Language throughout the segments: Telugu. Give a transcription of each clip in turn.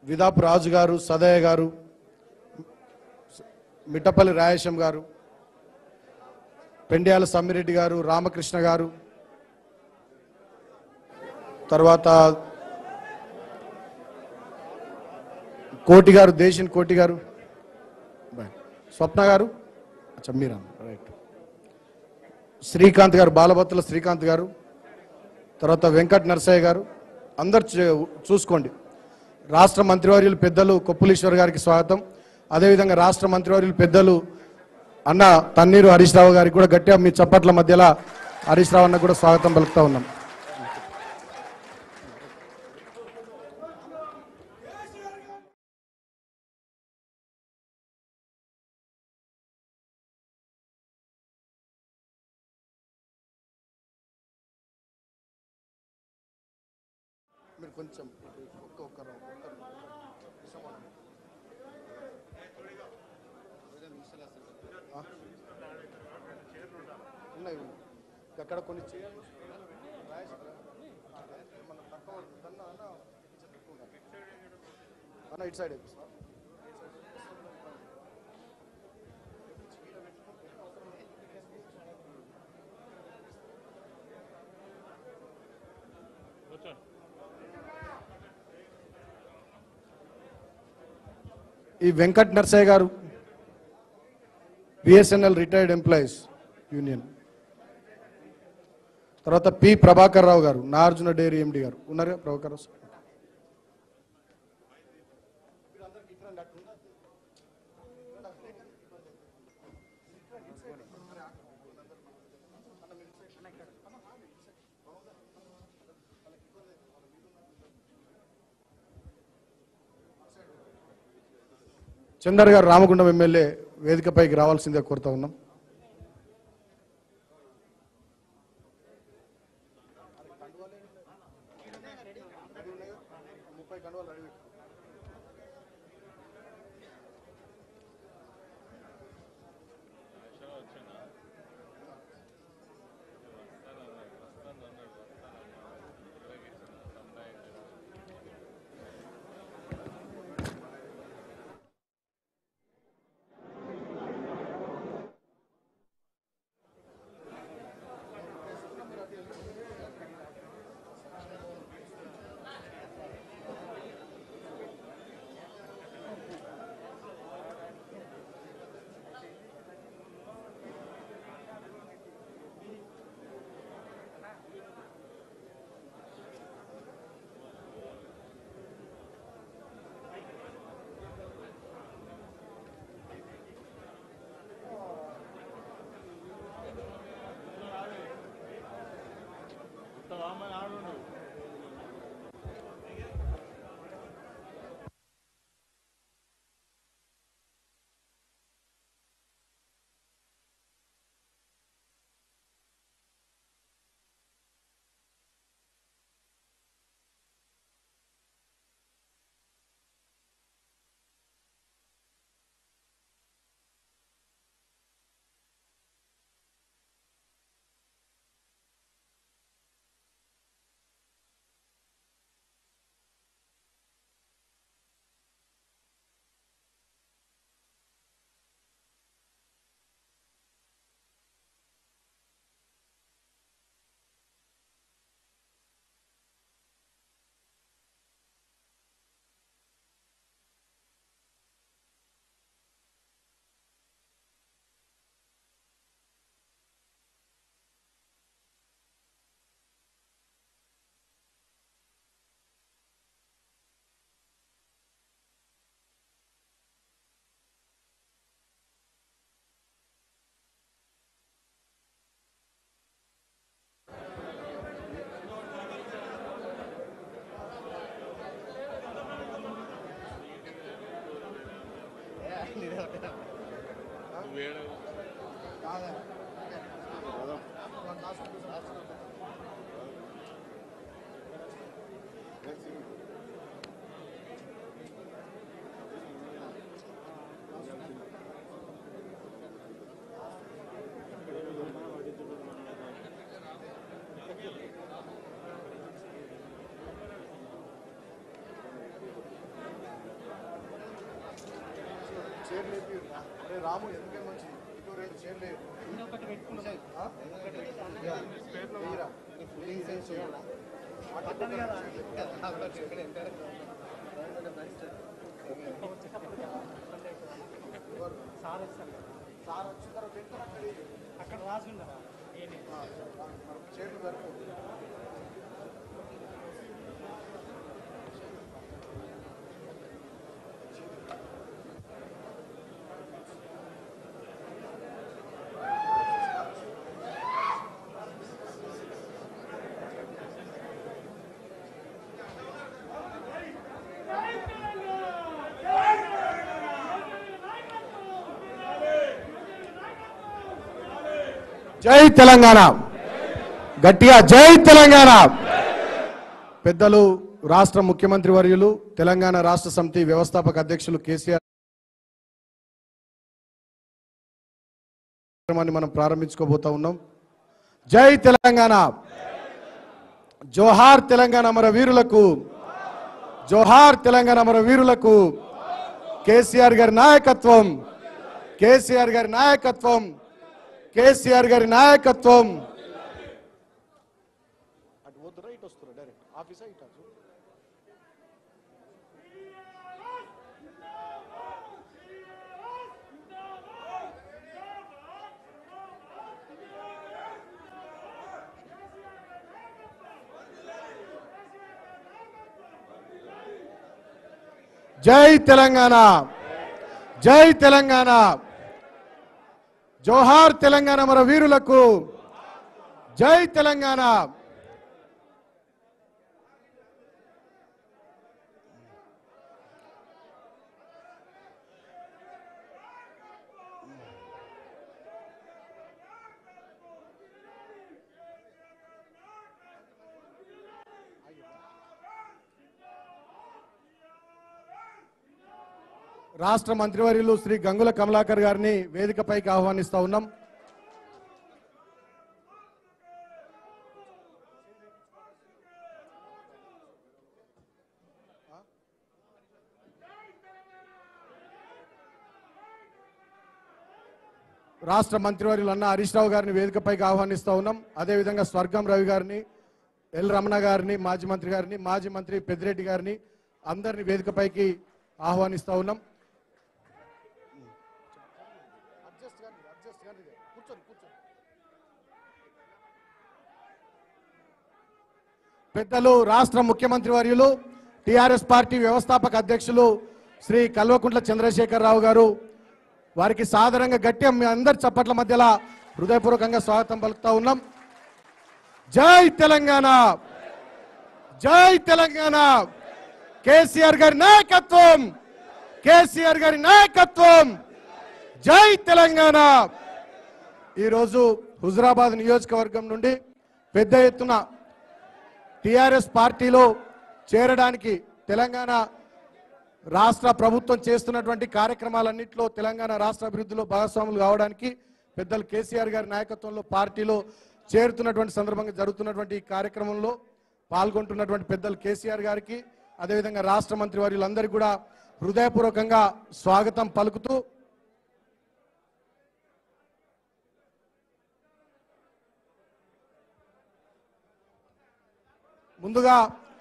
విదాపు రాజు గారు సదయ్య గారు మిట్టపల్లి రాయేశం గారు పెండ్యాల సమ్మిరెడ్డి గారు రామకృష్ణ గారు తర్వాత కోటి గారు దేశిన్ కోటి గారు బాయ్. స్వప్న గారు అచ్చా మీరా రైట్ శ్రీకాంత్ గారు బాలభత్తుల శ్రీకాంత్ గారు తర్వాత వెంకట్ నరసయ్య గారు అందరు చూ- చూసుకోండి రాష్ట్ర మంత్రివర్యులు పెద్దలు కొప్పులీశ్వర్ గారికి స్వాగతం అదేవిధంగా రాష్ట్ర మంత్రివర్యులు పెద్దలు అన్న తన్నీరు హరీష్ రావు గారికి కూడా గట్టిగా మీ చప్పట్ల మధ్యలో హరీష్ రావు అన్న కూడా స్వాగతం పలుకుతా ఉన్నాం మీరు కొంచెం ఒక్క ఒక్క రౌండ్, ఒక్క రౌండ్. ఆ? ఉన్నాయి ఉన్నాయి. అక్కడ కొన్ని చేయాలి అన్న ఇటు సైడ్ సార్ ఈ వెంకట్ నర్సయ్య గారు బిఎస్ఎన్ఎల్ రిటైర్డ్ ఎంప్లాయీస్ యూనియన్ తర్వాత పి ప్రభాకర్ రావు గారు నాగార్జున డైరీ ఎండి గారు ఉన్నారా ప్రభాకర్ రావు సార్? చందర్ గారు రామగుండం ఎమ్మెల్యే వేదికపైకి రావాల్సిందే కోరుతా ఉన్నాం చైర్లు వేపిర్రు. అరే రాము ఎందుకే మంచిది ఇటు రెండు చైర్లు వేయరు. ఆ? యా. వేయరా. ప్లీజ్ ఏం చేయాలా? అటు ఇటు రెండు చైర్లు వేయరు. సార్ వచ్చిన తర్వాత ఎక్కడ అక్కడ వేయరు. అక్కడ రాసి ఉండరా ఆ, ఆ, చైర్లు సరిపోదు. జై తెలంగాణ గట్టిగా జై తెలంగాణ పెద్దలు రాష్ట్ర ముఖ్యమంత్రి వర్యులు తెలంగాణ రాష్ట్ర సమితి వ్యవస్థాపక అధ్యక్షులు కేసీఆర్ కార్యక్రమాన్ని మనం ప్రారంభించుకోబోతా ఉన్నాం జై తెలంగాణ జోహార్ తెలంగాణ అమర వీరులకు జోహార్ తెలంగాణ అమర వీరులకు కేసీఆర్ గారి నాయకత్వం కేసీఆర్ గారి నాయకత్వం కేసీఆర్ గారి నాయకత్వం అటు వద్దురా ఇటు వస్తురా డైరెక్ట్ ఆఫీసా ఇటు అటు? జై తెలంగాణ జై తెలంగాణ జోహార్ తెలంగాణ మన వీరులకు జై తెలంగాణ రాష్ట్ర మంత్రివర్యులు శ్రీ గంగుల కమలాకర్ గారిని వేదికపైకి ఆహ్వానిస్తా ఉన్నాం రాష్ట్ర మంత్రివర్యులు అన్న హరీష్ రావు గారిని వేదికపైకి ఆహ్వానిస్తా ఉన్నాం అదేవిధంగా స్వర్గం రవి గారిని ఎల్ రమణ గారిని మాజీ మంత్రి గారిని మాజీ మంత్రి పెద్దిరెడ్డి గారిని అందరిని వేదికపైకి ఆహ్వానిస్తా ఉన్నాం పెద్దలు రాష్ట్ర ముఖ్యమంత్రి వర్యులు టిఆర్ఎస్ పార్టీ వ్యవస్థాపక అధ్యక్షులు శ్రీ కల్వకుంట్ల చంద్రశేఖరరావు గారు వారికి సాధారణంగా గట్టిగా మీ అందరి చప్పట్ల మధ్యలో హృదయపూర్వకంగా స్వాగతం పలుకుతా ఉన్నాం జై తెలంగాణ జై తెలంగాణ కేసీఆర్ గారి నాయకత్వం కేసీఆర్ గారి నాయకత్వం జై తెలంగాణ ఈరోజు హుజరాబాద్ నియోజకవర్గం నుండి పెద్ద ఎత్తున టిఆర్ఎస్ పార్టీలో చేరడానికి తెలంగాణ రాష్ట్ర ప్రభుత్వం చేస్తున్నటువంటి కార్యక్రమాలన్నింటిలో తెలంగాణ రాష్ట్ర అభివృద్ధిలో భాగస్వాములు కావడానికి పెద్దలు కేసీఆర్ గారి నాయకత్వంలో పార్టీలో చేరుతున్నటువంటి సందర్భంగా జరుగుతున్నటువంటి ఈ కార్యక్రమంలో పాల్గొంటున్నటువంటి పెద్దలు కేసీఆర్ గారికి అదేవిధంగా రాష్ట్ర మంత్రి వర్యులందరికీ కూడా హృదయపూర్వకంగా స్వాగతం పలుకుతూ ముందుగా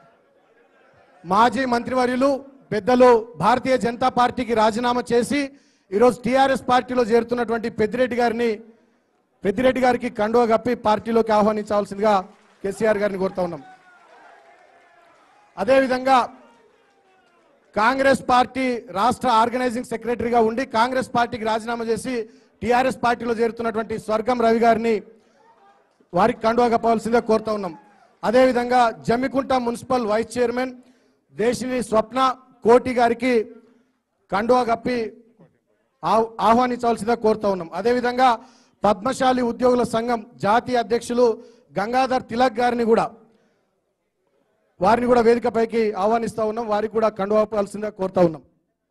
మాజీ మంత్రివర్యులు పెద్దలు భారతీయ జనతా పార్టీకి రాజీనామా చేసి ఈరోజు టీఆర్ఎస్ పార్టీలో చేరుతున్నటువంటి పెద్దిరెడ్డి గారిని పెద్దిరెడ్డి గారికి కండువ కప్పి పార్టీలోకి ఆహ్వానించాల్సిందిగా కేసీఆర్ గారిని కోరుతా ఉన్నాం అదేవిధంగా కాంగ్రెస్ పార్టీ రాష్ట్ర ఆర్గనైజింగ్ సెక్రటరీగా ఉండి కాంగ్రెస్ పార్టీకి రాజీనామా చేసి టీఆర్ఎస్ పార్టీలో చేరుతున్నటువంటి స్వర్గం రవి గారిని వారికి కండువా కప్పవలసిందిగా కోరుతా ఉన్నాం అదేవిధంగా Jammikunta municipal vice chairman Desini Swapna Koti గారికి కండువా కప్పి ఆహ్- ఆహ్వానించవలసిందిగా కోరుతా ఉన్నాం అదేవిధంగా పద్మశాలి ఉద్యోగుల సంఘం జాతీయ అధ్యక్షులు గంగాధర్ తిలక్ గారిని కూడా వారిని కూడా వేదికపైకి ఆహ్వానిస్తా ఉన్నాం వారికి కూడా కండువా కప్పాల్సిందిగా కోరుతా ఉన్నాం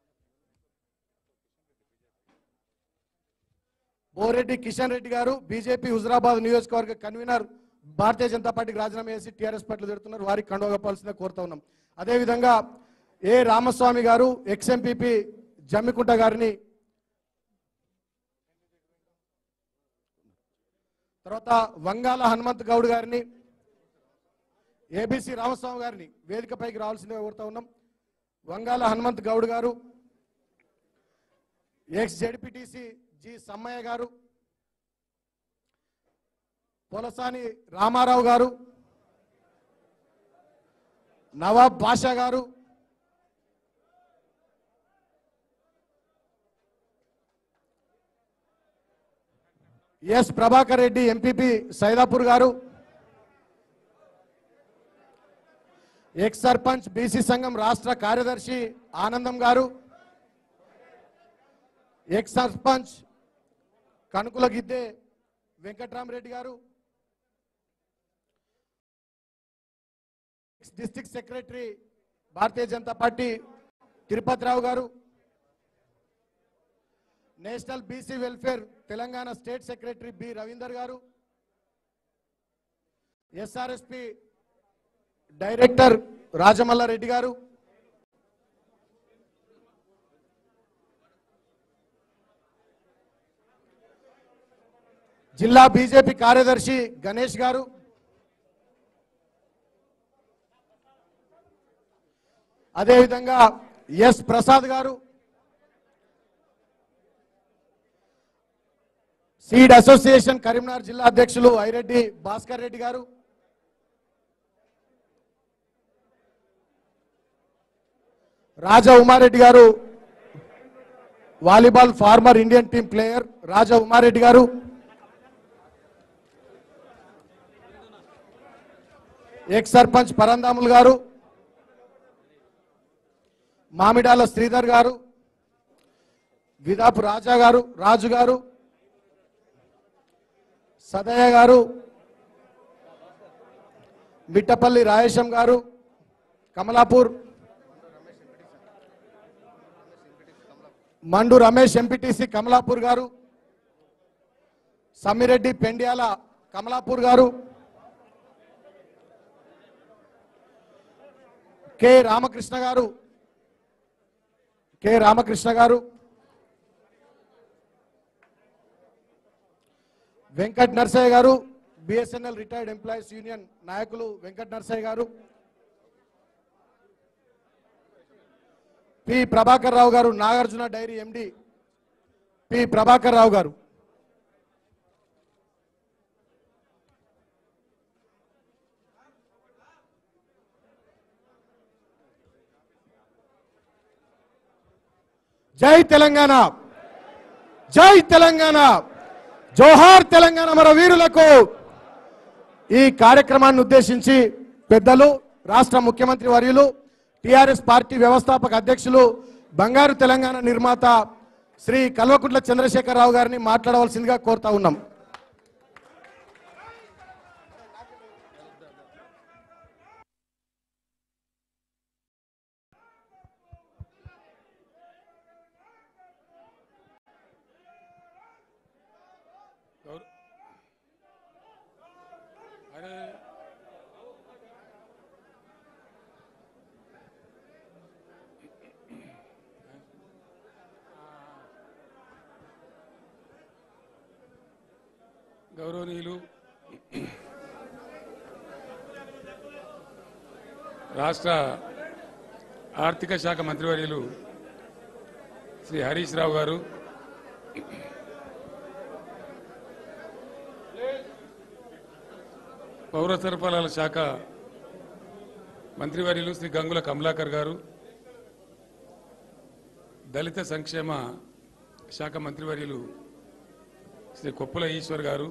బోరెడ్డి కిషన్ రెడ్డి గారు బీజేపీ హుజరాబాద్ నియోజకవర్గ కన్వీనర్ భారతీయ జనతా పార్టీకి రాజీనామా చేసి టీఆర్ఎస్ పార్టీలో జరుగుతున్నారు వారికి కండువా కప్పాల్సిందిగా కోరుతా ఉన్నాం అదేవిధంగా ఏ రామస్వామి గారు ఎక్స్ఎంపీపీ జమ్మికుంట గారిని తర్వాత వంగాల హనుమంత్ గౌడ్ గారిని ఏబిసి రామస్వామి గారిని వేదికపైకి రావాల్సిందిగా కోరుతా ఉన్నాం వంగాల హనుమంత్ గౌడ్ గారు ఎక్స్ జెడ్పీటీసీ జి సమ్మయ్య గారు పొలసాని రామారావు గారు నవాబ్ బాషా గారు ఎస్ ప్రభాకర్ రెడ్డి ఎంపీపీ సైదాపూర్ గారు ఎక్స్ సర్పంచ్ బీసీ సంఘం రాష్ట్ర కార్యదర్శి ఆనందం గారు ఎక్స్ సర్పంచ్ కనుకుల గిద్దే వెంకట్రామరెడ్డి గారు district secretary Bharatiya Janata party Tirupathi Rao గారు national BC welfare Telangana state secretary B Ravinder గారు ఎస్ఆర్ఎస్పి డైరెక్టర్ రాజమల్ల రెడ్డి గారు జిల్లా బీజేపీ కార్యదర్శి గణేష్ గారు అదేవిధంగా ఎస్ ప్రసాద్ గారు సీడ్ అసోసియేషన్ కరీంనగర్ జిల్లా అధ్యక్షులు ఐరెడ్డి భాస్కర్ రెడ్డి గారు రాజా ఉమారెడ్డి గారు volleyball former Indian team player Raja Uma Reddy గారు ఎక్స్ సర్పంచ్ పరందాములు గారు మామిడాల శ్రీధర్ గారు విదాపు రాజా గారు రాజు గారు సదయ్య గారు మిట్టపల్లి రాయేశం గారు కమలాపూర్ మండు రమేష్ ఎంపీటీసీ కమలాపూర్ గారు సమ్మిరెడ్డి పెండ్యాల కమలాపూర్ గారు కె రామకృష్ణ గారు కె రామకృష్ణ గారు వెంకట్ నర్సయ్య గారు బిఎస్ఎన్ఎల్ రిటైర్డ్ ఎంప్లాయీస్ యూనియన్ నాయకులు వెంకట్ నర్సయ్య గారు పి ప్రభాకర్ రావు గారు Nagarjuna dairy MD P Prabhakar Rao గారు జై తెలంగాణ జై తెలంగాణ జోహార్ తెలంగాణ మన వీరులకు ఈ కార్యక్రమాన్ని ఉద్దేశించి పెద్దలు రాష్ట్ర ముఖ్యమంత్రి వర్యులు టిఆర్ఎస్ పార్టీ వ్యవస్థాపక అధ్యక్షులు బంగారు తెలంగాణ నిర్మాత శ్రీ కల్వకుంట్ల చంద్రశేఖరరావు గారిని మాట్లాడవలసిందిగా కోరుతా ఉన్నాం గౌర- అరే గౌరవనీయులు రాష్ట్ర ఆర్థిక శాఖ మంత్రివర్యులు శ్రీ హరీష్ రావు గారు పౌర సరఫరాల శాఖ మంత్రివర్యులు శ్రీ గంగుల కమలాకర్ గారు దళిత సంక్షేమ శాఖ మంత్రివర్యులు శ్రీ కొప్పుల ఈశ్వర్ గారు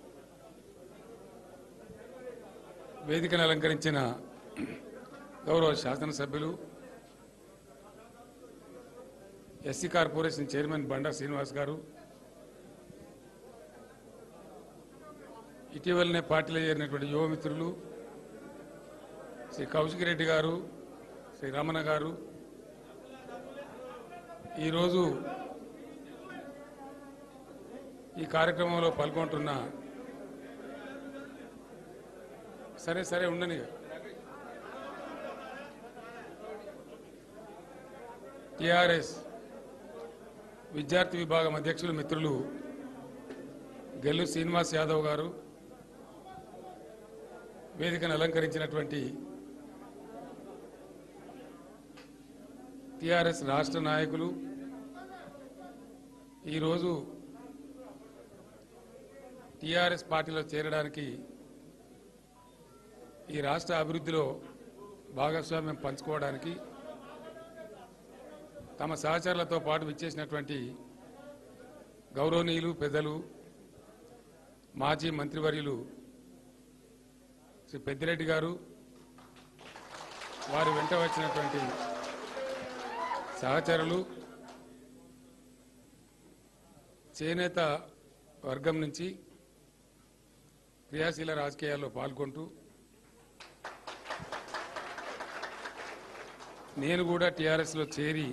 వేదికను అలంకరించిన గౌరవ శాసనసభ్యులు SC corporation chairman Banda Srinivas గారు ఇటీవలనే పార్టీలో చేరినటువంటి యువ మిత్రులు శ్రీ కౌశిక్ రెడ్డి గారు శ్రీ రమణ గారు ఈరోజు ఈ కార్యక్రమంలో పాల్గొంటున్న సరే సరే ఉండని టిఆర్ఎస్ విద్యార్థి విభాగం అధ్యక్షులు మిత్రులు గెల్లు శ్రీనివాస్ యాదవ్ గారు వేదికను అలంకరించినటువంటి టిఆర్ఎస్ రాష్ట్ర నాయకులు ఈరోజు టిఆర్ఎస్ పార్టీలో చేరడానికి ఈ రాష్ట్ర అభివృద్ధిలో భాగస్వామ్యం పంచుకోవడానికి తమ సహచరులతో పాటు విచ్చేసినటువంటి గౌరవనీయులు పెద్దలు మాజీ మంత్రివర్యులు శ్రీ పెద్దిరెడ్డి గారు వారి వెంట వచ్చినటువంటి సహచరులు చేనేత వర్గం నుంచి క్రియాశీల రాజకీయాల్లో పాల్గొంటూ నేను కూడా టీఆర్ఎస్లో చేరి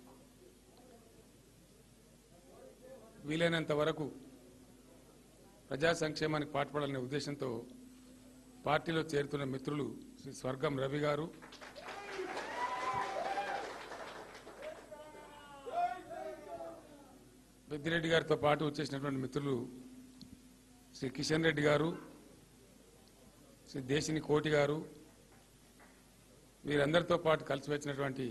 వీలైనంత వరకు ప్రజా సంక్షేమానికి పాటుపడాలనే ఉద్దేశంతో పార్టీలో చేరుతున్న మిత్రులు శ్రీ స్వర్గం రవి గారు పెద్దిరెడ్డి గారితో పాటు వచ్చేసినటువంటి మిత్రులు శ్రీ కిషన్ రెడ్డి గారు శ్రీ దేశిని కోటి గారు వీరందరితో పాటు కలిసి వచ్చినటువంటి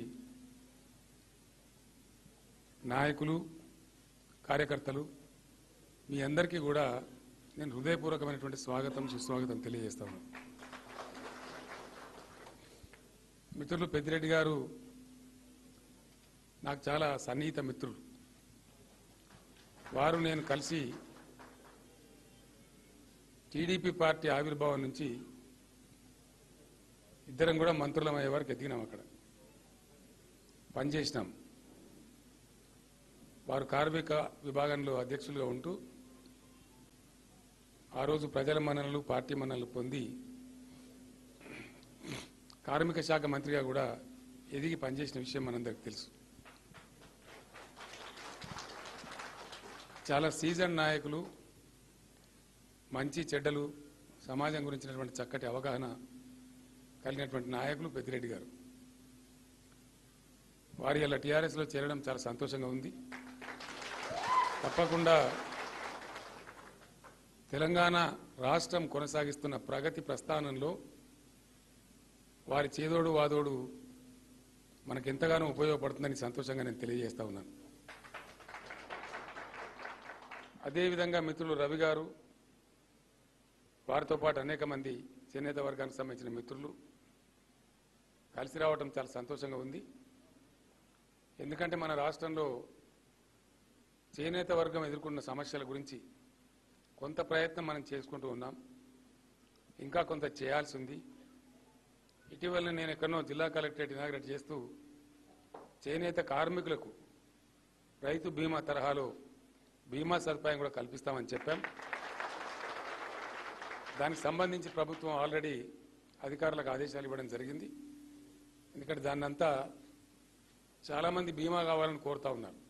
నాయకులు కార్యకర్తలు మీ అందరికీ కూడా నేను హృదయపూర్వకమైనటువంటి స్వాగతం సుస్వాగతం తెలియజేస్తాను మిత్రులు పెద్దిరెడ్డి గారు నాకు చాలా సన్నిహిత మిత్రులు వారు నేను కలిసి టీడీపీ పార్టీ ఆవిర్భావం నుంచి ఇద్దరం కూడా మంత్రులం అయ్యే వరకు ఎదిగినాం అక్కడ పనిచేసినాం వారు కార్మిక విభాగంలో అధ్యక్షులుగా ఉంటూ ఆ రోజు ప్రజల మన్ననలు పార్టీ మన్ననలు పొంది కార్మిక శాఖ మంత్రిగా కూడా ఎదిగి పనిచేసిన విషయం మనందరికి తెలుసు చాలా సీజన్ నాయకులు మంచి చెడ్డలు సమాజం గురించినటువంటి చక్కటి అవగాహన కలిగినటువంటి నాయకులు పెద్దిరెడ్డి గారు వారి ఇలా టీఆర్ఎస్లో చేరడం చాలా సంతోషంగా ఉంది తప్పకుండా తెలంగాణ రాష్ట్రం కొనసాగిస్తున్న ప్రగతి ప్రస్థానంలో వారి చేదోడు వాదోడు మనకెంతగానో ఉపయోగపడుతుందని సంతోషంగా నేను తెలియజేస్తా ఉన్నాను అదేవిధంగా మిత్రులు రవి గారు వారితో పాటు అనేక మంది చేనేత వర్గానికి సంబంధించిన మిత్రులు కలిసి రావడం చాలా సంతోషంగా ఉంది ఎందుకంటే మన రాష్ట్రంలో చేనేత వర్గం ఎదుర్కొన్న సమస్యల గురించి కొంత ప్రయత్నం మనం చేసుకుంటూ ఉన్నాం ఇంకా కొంత చేయాల్సి ఉంది ఇటీవల నేను ఎక్కడనో జిల్లా కలెక్టరేట్ ఇనాగ్రేట్ చేస్తూ చేనేత కార్మికులకు రైతు బీమా తరహాలో బీమా సదుపాయం కూడా కల్పిస్తామని చెప్పాం దానికి సంబంధించి ప్రభుత్వం ఆల్రెడీ అధికారులకు ఆదేశాలు ఇవ్వడం జరిగింది ఎందుకంటే దాన్నంతా చాలామంది బీమా కావాలని కోరుతా ఉన్నారు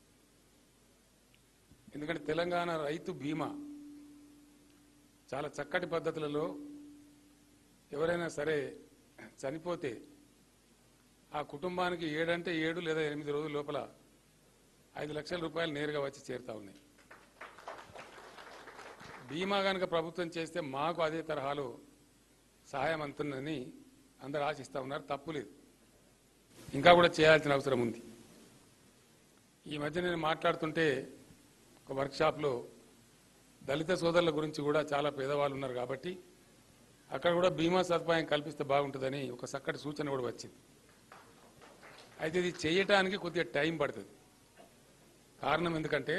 ఎందుకంటే తెలంగాణ రైతు బీమా చాలా చక్కటి పద్ధతులలో ఎవరైనా సరే చనిపోతే ఆ కుటుంబానికి ఏడంటే ఏడు లేదా ఎనిమిది రోజుల లోపల ఐదు లక్షల రూపాయలు నేరుగా వచ్చి చేరుతా ఉన్నాయి బీమా కనుక ప్రభుత్వం చేస్తే మాకు అదే తరహాలో సహాయం అందుతుందని అందరు ఆశిస్తా ఉన్నారు తప్పు లేదు ఇంకా కూడా చేయాల్సిన అవసరం ఉంది ఈ మధ్య నేను మాట్లాడుతుంటే ఒక వర్క్షాప్లో దళిత సోదరుల గురించి కూడా చాలా పేదవాళ్ళు ఉన్నారు కాబట్టి అక్కడ కూడా బీమా సదుపాయం కల్పిస్తే బాగుంటుందని ఒక చక్కటి సూచన కూడా వచ్చింది అయితే ఇది చేయటానికి కొద్దిగా టైం పడుతుంది కారణం ఎందుకంటే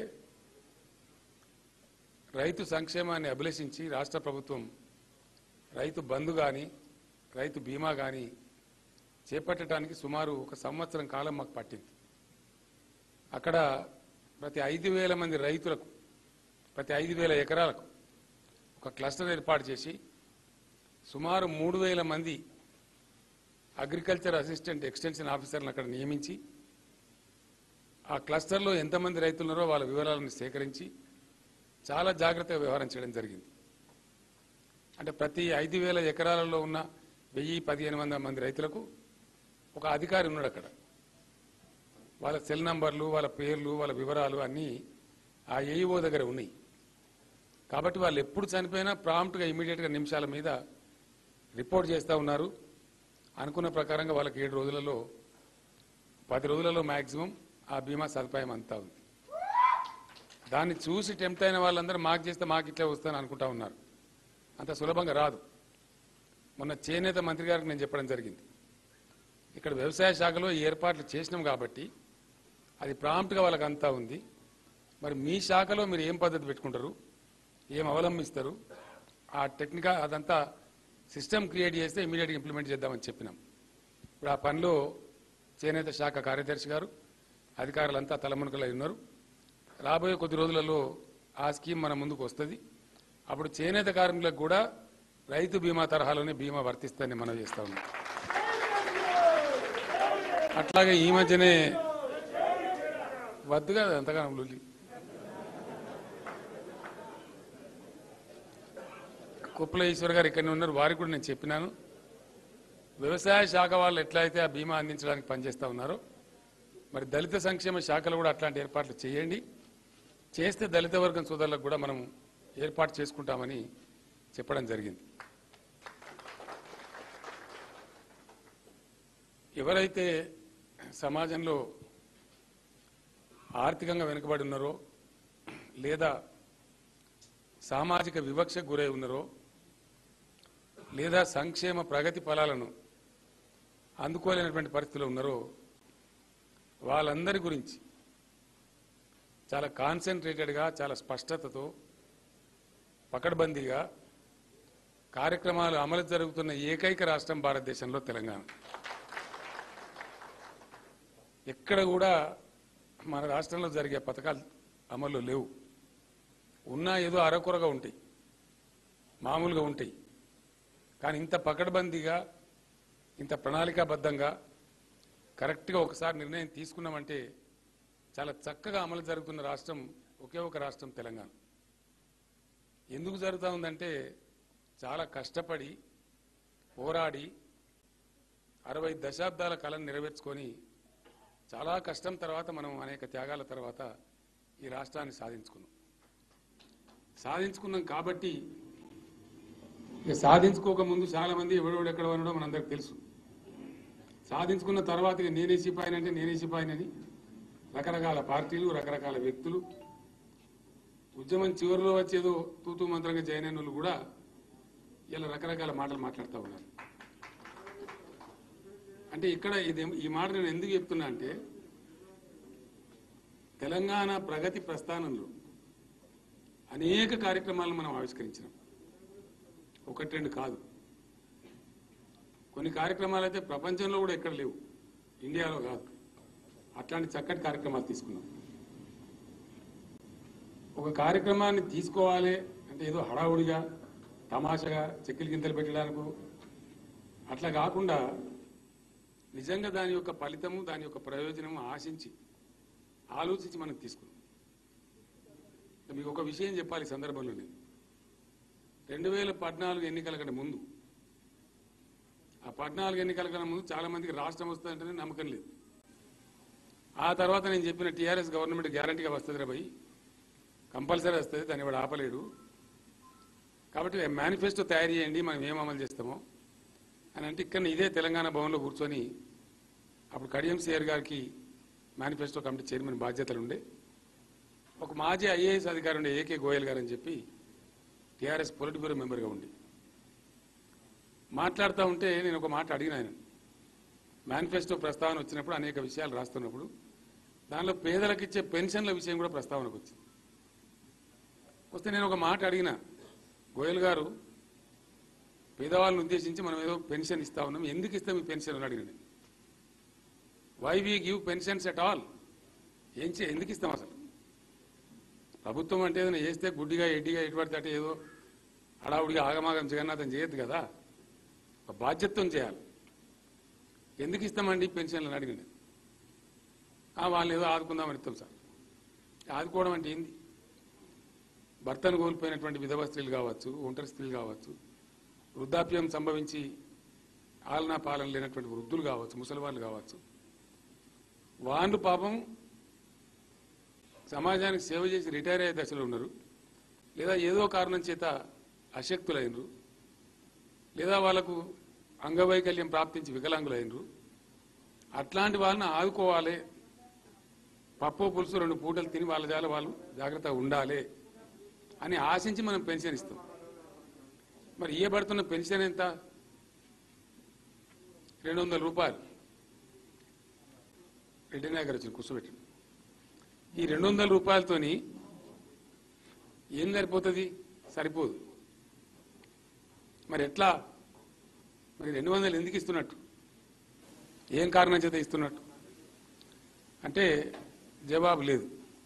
రైతు సంక్షేమాన్ని అభిలషించి రాష్ట్ర ప్రభుత్వం రైతు బంధు కానీ రైతు బీమా కానీ చేపట్టడానికి సుమారు ఒక సంవత్సరం కాలం మాకు పట్టింది అక్కడ ప్రతి ఐదు వేల మంది రైతులకు ప్రతి ఐదు వేల ఎకరాలకు ఒక క్లస్టర్ ఏర్పాటు చేసి సుమారు మూడు వేల మంది అగ్రికల్చర్ అసిస్టెంట్ ఎక్స్టెన్షన్ ఆఫీసర్లను అక్కడ నియమించి ఆ క్లస్టర్లో ఎంతమంది రైతులు ఉన్నారో వాళ్ళ వివరాలను సేకరించి చాలా జాగ్రత్తగా వ్యవహారం చేయడం జరిగింది అంటే ప్రతి ఐదు వేల ఎకరాలలో ఉన్న వెయ్యి పదిహేను వందల మంది రైతులకు ఒక అధికారి ఉన్నాడు అక్కడ వాళ్ళ సెల్ నంబర్లు వాళ్ళ పేర్లు వాళ్ళ వివరాలు అన్నీ ఆ ఏఈఓ దగ్గర ఉన్నాయి కాబట్టి వాళ్ళు ఎప్పుడు చనిపోయినా ప్రాంప్ట్గా ఇమీడియట్గా నిమిషాల మీద రిపోర్ట్ చేస్తూ ఉన్నారు అనుకున్న ప్రకారంగా వాళ్ళకి ఏడు రోజులలో పది రోజులలో మ్యాక్సిమం ఆ బీమా సదుపాయం అంతా ఉంది దాన్ని చూసి టెంప్ట్ అయిన వాళ్ళందరూ మాకు చేస్తే మాకు ఇట్లే వస్తాను అనుకుంటా ఉన్నారు అంత సులభంగా రాదు మొన్న చేనేత మంత్రి గారికి నేను చెప్పడం జరిగింది ఇక్కడ వ్యవసాయ శాఖలో ఈ ఏర్పాట్లు చేసినాం కాబట్టి అది ప్రాంప్ట్గా వాళ్ళకి అంతా ఉంది మరి మీ శాఖలో మీరు ఏం పద్ధతి పెట్టుకుంటారు ఏం అవలంబిస్తారు ఆ టెక్నికల్ అదంతా సిస్టమ్ క్రియేట్ చేస్తే ఇమీడియట్గా ఇంప్లిమెంట్ చేద్దామని చెప్పినాం ఇప్పుడు ఆ పనిలో చేనేత శాఖ కార్యదర్శి గారు అధికారులంతా తలమునకలై ఉన్నారు రాబోయే కొద్ది రోజులలో ఆ స్కీమ్ మన ముందుకు వస్తుంది అప్పుడు చేనేత కార్మికులకు కూడా రైతు బీమా తరహాలోనే బీమా వర్తిస్తుందని మనం చేస్తా ఉన్నాం అట్లాగే ఈ మధ్యనే వద్దు కదా అంతగానం లొల్లి కుప్పల ఈశ్వర్ గారు ఇక్కడనే ఉన్నారు వారికి కూడా నేను చెప్పినాను వ్యవసాయ శాఖ వాళ్ళు ఎట్లయితే ఆ బీమా అందించడానికి పనిచేస్తా ఉన్నారో మరి దళిత సంక్షేమ శాఖలు కూడా అట్లాంటి ఏర్పాట్లు చేయండి చేస్తే దళిత వర్గం సోదరులకు కూడా మనం ఏర్పాటు చేసుకుంటామని చెప్పడం జరిగింది ఎవరైతే సమాజంలో ఆర్థికంగా వెనుకబడి ఉన్నారో లేదా సామాజిక వివక్షకు గురై ఉన్నారో లేదా సంక్షేమ ప్రగతి ఫలాలను అందుకోలేనటువంటి పరిస్థితిలో ఉన్నారో వాళ్ళందరి గురించి చాలా కాన్సన్ట్రేటెడ్గా చాలా స్పష్టతతో పకడ్బందీగా కార్యక్రమాలు అమలు జరుగుతున్న ఏకైక రాష్ట్రం భారతదేశంలో తెలంగాణ ఎక్కడ కూడా మన రాష్ట్రంలో జరిగే పథకాలు అమల్లో లేవు ఉన్నా ఏదో అరకొరగా ఉంటాయి మామూలుగా ఉంటాయి కానీ ఇంత పకడ్బందీగా ఇంత ప్రణాళికాబద్ధంగా కరెక్ట్గా ఒకసారి నిర్ణయం తీసుకున్నామంటే చాలా చక్కగా అమలు జరుగుతున్న రాష్ట్రం ఒకే ఒక రాష్ట్రం తెలంగాణ ఎందుకు జరుగుతూ ఉందంటే చాలా కష్టపడి పోరాడి అరవై దశాబ్దాల కళను నెరవేర్చుకొని చాలా కష్టం తర్వాత మనం అనేక త్యాగాల తర్వాత ఈ రాష్ట్రాన్ని సాధించుకున్నాం సాధించుకున్నాం కాబట్టి ఇక సాధించుకోక ముందు చాలా మంది ఎవడెవడు ఎక్కడ ఉండడం మనందరికి తెలుసు సాధించుకున్న తర్వాత ఇక నేనే సిపాయినంటే నేనే సిపాయినని రకరకాల పార్టీలు రకరకాల వ్యక్తులు ఉద్యమం చివరిలో వచ్చేదో తూతూ మంత్రంగా జాయిన్ అయిన వాళ్ళు కూడా ఇలా రకరకాల మాటలు మాట్లాడుతూ ఉన్నారు అంటే ఇక్కడ ఇది ఈ మాట నేను ఎందుకు చెప్తున్నా అంటే తెలంగాణ ప్రగతి ప్రస్థానంలో అనేక కార్యక్రమాలను మనం ఆవిష్కరించినాం ఒకటి రెండు కాదు కొన్ని కార్యక్రమాలు అయితే ప్రపంచంలో కూడా ఎక్కడ లేవు ఇండియాలో కాదు అట్లాంటి చక్కటి కార్యక్రమాలు తీసుకున్నాం ఒక కార్యక్రమాన్ని తీసుకోవాలి అంటే ఏదో హడావుడిగా తమాషగా చెక్కిలి గింతలు పెట్టడానికి అట్లా కాకుండా నిజంగా దాని యొక్క ఫలితము దాని యొక్క ప్రయోజనము ఆశించి ఆలోచించి మనం తీసుకున్నాం మీకు ఒక విషయం చెప్పాలి ఈ సందర్భంలో నేను రెండు వేల పద్నాలుగు ఎన్నికల కంటే ముందు ఆ పద్నాలుగు ఎన్నికల కన్నా ముందు చాలా మందికి రాష్ట్రం వస్తుందంటేనే నమ్మకం లేదు ఆ తర్వాత నేను చెప్పిన టీఆర్ఎస్ గవర్నమెంట్ గ్యారంటీగా వస్తుంది భయ్ కంపల్సరీ వస్తుంది దాన్ని వాడు ఆపలేడు కాబట్టి మేనిఫెస్టో తయారు చేయండి మనం ఏం అమలు చేస్తామో అని అంటే ఇక్కడ ఇదే తెలంగాణ భవన్లో కూర్చొని అప్పుడు కడియం సిఆర్ గారికి మేనిఫెస్టో కమిటీ చైర్మన్ బాధ్యతలు ఉండే ఒక మాజీ ఐఏఎస్ అధికారి ఉండే ఏకే గోయల్ గారు అని చెప్పి టీఆర్ఎస్ పొలిట్ బ్యూరో మెంబర్గా ఉండి మాట్లాడుతూ ఉంటే నేను ఒక మాట అడిగిన ఆయన మేనిఫెస్టో ప్రస్తావన వచ్చినప్పుడు అనేక విషయాలు రాస్తున్నప్పుడు దానిలో పేదలకు ఇచ్చే పెన్షన్ల విషయం కూడా ప్రస్తావనకు వచ్చింది వస్తే నేను ఒక మాట అడిగిన గోయల్ గారు పేదవాళ్ళని ఉద్దేశించి మనం ఏదో పెన్షన్ ఇస్తా ఉన్నాం ఎందుకు ఇస్తాం ఈ పెన్షన్ అని అడిగిన నేను. Why we give pensions at all ఏం చే ఎందుకు ఇస్తాం అసలు ప్రభుత్వం అంటే ఏదైనా చేస్తే గుడ్డిగా ఎడ్డిగా ఎటువంటి అంటే ఏదో హడావుడిగా ఆగమాగం జగన్నాథం చేయొద్దు కదా ఒక బాధ్యత్వం చేయాలి ఎందుకు ఇస్తామండి పెన్షన్లు అని అడిగింది ఆ, వాళ్ళు ఏదో ఆదుకుందామని ఇస్తాం సార్ ఆదుకోవడం అంటే ఏంది భర్తను కోల్పోయినటువంటి విధవ స్త్రీలు కావచ్చు ఒంటరి స్త్రీలు కావచ్చు వృద్ధాప్యం సంభవించి ఆలనా పాలన లేనటువంటి వృద్ధులు కావచ్చు ముసలి వాళ్ళు కావచ్చు వాళ్ళు పాపం సమాజానికి సేవ చేసి రిటైర్ అయ్యే దశలో ఉన్నారు లేదా ఏదో కారణం చేత అశక్తులైనరు లేదా వాళ్ళకు అంగవైకల్యం ప్రాప్తించి వికలాంగులైనరు అట్లాంటి వాళ్ళని ఆదుకోవాలి పప్పు పులుసు రెండు పూటలు తిని వాళ్ళ జాల వాళ్ళు జాగ్రత్తగా ఉండాలి అని ఆశించి మనం పెన్షన్ ఇస్తాం మరి ఇయ్యబడుతున్న పెన్షన్ ఎంత రెండు వందల రూపాయలు రెడ్డి నాయకర్ వచ్చిన కూర్చోబెట్టి ఈ రెండు వందల రూపాయలతోని ఏం సరిపోతుంది సరిపోదు మరి ఎట్లా మరి రెండు వందలు ఎందుకు ఇస్తున్నట్టు ఏం కారణం చేత ఇస్తున్నట్టు అంటే జవాబు లేదు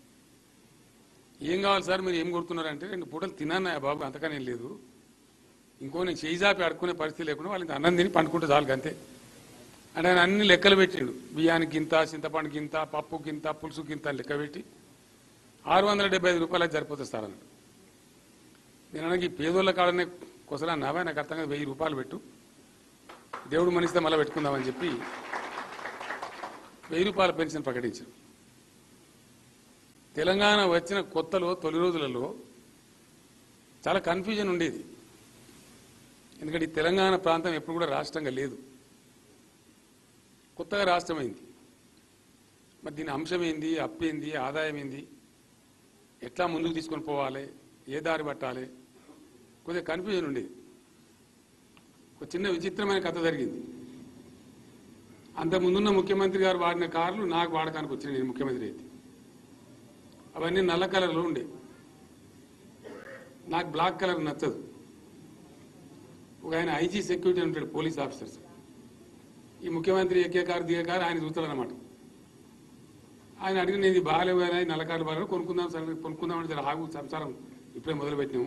ఏం కావాలి సార్ మీరు ఏం కొడుతున్నారంటే రెండు పూటలు తిన్నాను బాబు అంతకనే లేదు ఇంకో నేను చేయి జాపి అడుక్కునే పరిస్థితి లేకుండా వాళ్ళకి అన్నం తిని పండుకుంటే చాలు అంతే అంటే ఆయన అన్ని లెక్కలు పెట్టాడు బియ్యానికి ఇంత చింతపండుకి ఇంత పప్పుకి ఇంత పులుసుకి ఇంత అని లెక్క పెట్టి ఆరు వందల డెబ్బై ఐదు రూపాయలకు సరిపోతుంది సార్ అన్నాడు నేను అనగా ఈ పేదోళ్ళ కాడనే కొసలా నావా నాకు అర్థం కాదు వెయ్యి రూపాయలు పెట్టు దేవుడు మనిస్తే మళ్ళీ పెట్టుకుందామని చెప్పి వెయ్యి రూపాయల పెన్షన్ ప్రకటించారు తెలంగాణ వచ్చిన కొత్తలో తొలి రోజులలో చాలా కన్ఫ్యూజన్ ఉండేది ఎందుకంటే ఈ తెలంగాణ ప్రాంతం ఎప్పుడు కూడా రాష్ట్రంగా లేదు కొత్తగా రాష్ట్రం అయింది మరి దీని అంశం ఏంది అప్పేంది ఆదాయం ఏంది ఎట్లా ముందుకు తీసుకొని పోవాలి ఏ దారి పట్టాలి కొద్దిగా కన్ఫ్యూజన్ ఉండేది ఒక చిన్న విచిత్రమైన కథ జరిగింది అంత ముందున్న ముఖ్యమంత్రి గారు వాడిన కార్లు నాకు వాడకానికి వచ్చినాయి నేను ముఖ్యమంత్రి అయితే అవన్నీ నల్ల కలర్లో ఉండే నాకు బ్లాక్ కలర్ నచ్చదు ఒక ఆయన ఐజీ సెక్యూరిటీ అని ఉంటాడు పోలీస్ ఆఫీసర్స్ ఈ ముఖ్యమంత్రి ఎక్కే కారు దిగే కారు ఆయన చూస్తాడు అనమాట ఆయన అడిగిన నేను ఇది బాగాలేవు కదా ఈ నల్ల కార్లు బాగాలేవు కొనుక్కుందాం సరే కొనుక్కుందాం అంటే సరే ఆగు సంసారం ఇప్పుడే మొదలు పెట్టినాము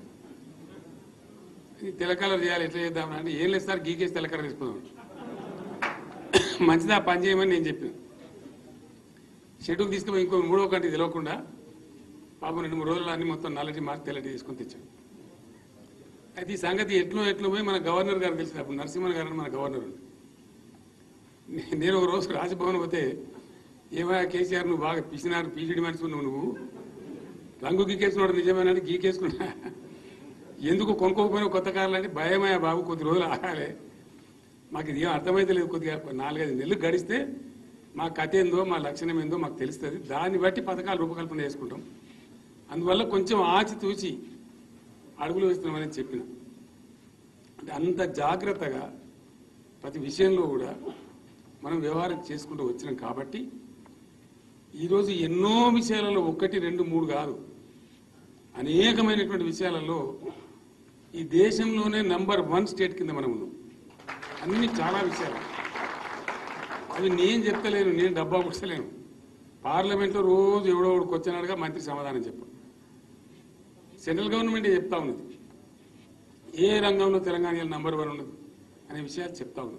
ఇది తెల్ల కలర్ చేయాలి ఎట్లా చేద్దాం అంటే ఏం లేదు సార్ గీకేసి తెల్ల కలర్ తీసుకుందాం మంచిదా పని చేయమని నేను చెప్పాను షెడ్యూల్ తీసుకుపోయి ఇంకో మూడో కంటి తెలియకుండా పాపం రెండు మూడు రోజులు అన్ని మొత్తం నల్లటి మార్చి తెల్లటి తీసుకొని తెచ్చాడు అయితే ఈ సంగతి ఎట్లో ఎట్లో పోయి మన గవర్నర్ గారు తెలిసింది అప్పుడు నరసింహన్ గారు అని మన గవర్నర్ ఉంది నే- నేను ఒక రోజు రాజభవన్ పోతే ఏమయ్యా కేసీఆర్ నువ్వు బాగా పిసినారు పీజీడి మనిషి ఉన్నావు నువ్వు రంగు గీకేసుకున్నాడు నిజమేనంటే గీకేసుకున్నా ఎందుకు కొనుక్కోకపోయినా కొత్త కార్లు అంటే భయమయ్యా బాబు కొద్ది రోజులు ఆగాలి మాకు ఇది ఏం అర్థమైతే లేదు కొద్దిగా నాలుగైదు నెలలు గడిస్తే మా కథ ఏందో మా లక్షణం ఏందో మాకు తెలుస్తుంది దాన్ని బట్టి పథకాలు రూపకల్పన చేసుకుంటాం అందువల్ల కొంచెం ఆచితూచి అడుగులు వేస్తున్నామని చెప్పిన అంటే అంత జాగ్రత్తగా ప్రతి విషయంలో కూడా మనం వ్యవహారం చేసుకుంటూ వచ్చినాం కాబట్టి ఈరోజు ఎన్నో విషయాలలో ఒకటి రెండు మూడు కాదు అనేకమైనటువంటి విషయాలలో ఈ దేశంలోనే నంబర్ వన్ స్టేట్ కింద మనం ఉన్నాం అన్ని చాలా విషయాలు అవి నేను చెప్తలేను నేను డబ్బా పుట్టలేను పార్లమెంట్లో రోజు ఎవడో ఒకడు వచ్చినాడుగా మంత్రి సమాధానం చెప్పాడు సెంట్రల్ గవర్నమెంట్ చెప్తా ఉన్నది ఏ రంగంలో తెలంగాణ నంబర్ వన్ ఉన్నది అనే విషయాలు చెప్తా ఉన్నది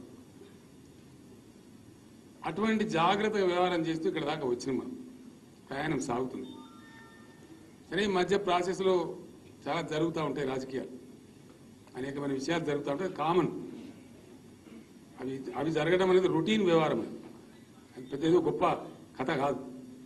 అటువంటి జాగ్రత్తగా వ్యవహారం చేస్తూ ఇక్కడ దాకా వచ్చినాం మనం ప్రయాణం సాగుతుంది సరే ఈ మధ్య ప్రాసెస్లో చాలా జరుగుతూ ఉంటాయి రాజకీయాలు అనేకమైన విషయాలు జరుగుతూ ఉంటాయి కామన్ అవి అవి జరగడం అనేది రొటీన్ వ్యవహారం అది అది పెద్ద ఏదో గొప్ప కథ కాదు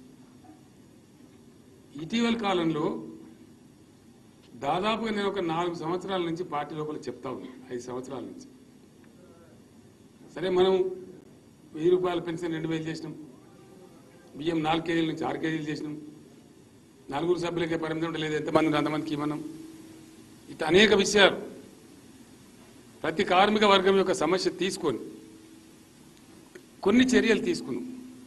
ఇటీవల కాలంలో దాదాపుగా నేను ఒక నాలుగు సంవత్సరాల నుంచి పార్టీ లోపల చెప్తా ఉన్నాను ఐదు సంవత్సరాల నుంచి సరే మనం వెయ్యి రూపాయల పెన్షన్ రెండు వేలు చేసినాం బియ్యం నాలుగు కేజీల నుంచి ఆరు కేజీలు చేసినాం నలుగురు సభ్యులకే పరిమితం ఉండలేదు ఎంతమంది ఉన్నారు అంతమందికి ఇవ్వనం ఇట్లా అనేక విషయాలు ప్రతి కార్మిక వర్గం యొక్క సమస్య తీసుకొని కొన్ని చర్యలు తీసుకున్నాం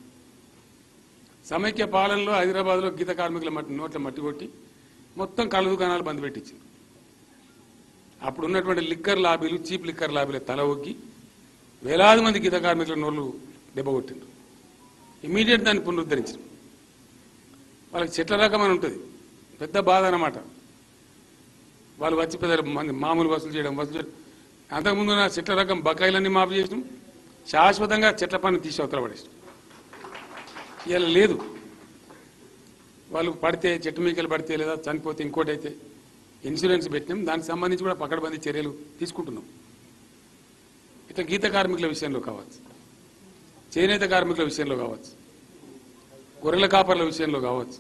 సమైక్య పాలనలో హైదరాబాద్లో గీత కార్మికుల మట్టి నోట్ల మట్టి కొట్టి మొత్తం కళ్ళ దుకాణాలు బంద్ పెట్టించింది అప్పుడు ఉన్నటువంటి లిక్కర్ లాబీలు చీప్ లిక్కర్ లాబీల తల ఒగ్గి వేలాది మంది గీత కార్మికుల నోళ్ళు దెబ్బకొట్టిండ్రు ఇమీడియట్ దాన్ని పునరుద్ధరించారు వాళ్ళకి చెట్ల రకం అని ఉంటుంది పెద్ద బాధ అన్నమాట వాళ్ళు వచ్చి పెద్ద మంది మామూలు వసూలు చేయడం వసూలు చేయడం అంతకుముందు నా చెట్ల రకం బకాయిలన్నీ మాఫీ చేసినాం శాశ్వతంగా చెట్ల పన్ను తీసి అవతల పడేసినాం ఇలా లేదు వాళ్ళు పడితే చెట్టు మీకలు పడితే లేదా చనిపోతే ఇంకోటి అయితే ఇన్సూరెన్స్ పెట్టినాం దానికి సంబంధించి కూడా పకడ్బందీ చర్యలు తీసుకుంటున్నాం ఇట్లా గీత కార్మికుల విషయంలో కావచ్చు చేనేత కార్మికుల విషయంలో కావచ్చు గొర్రెల కాపర్ల విషయంలో కావచ్చు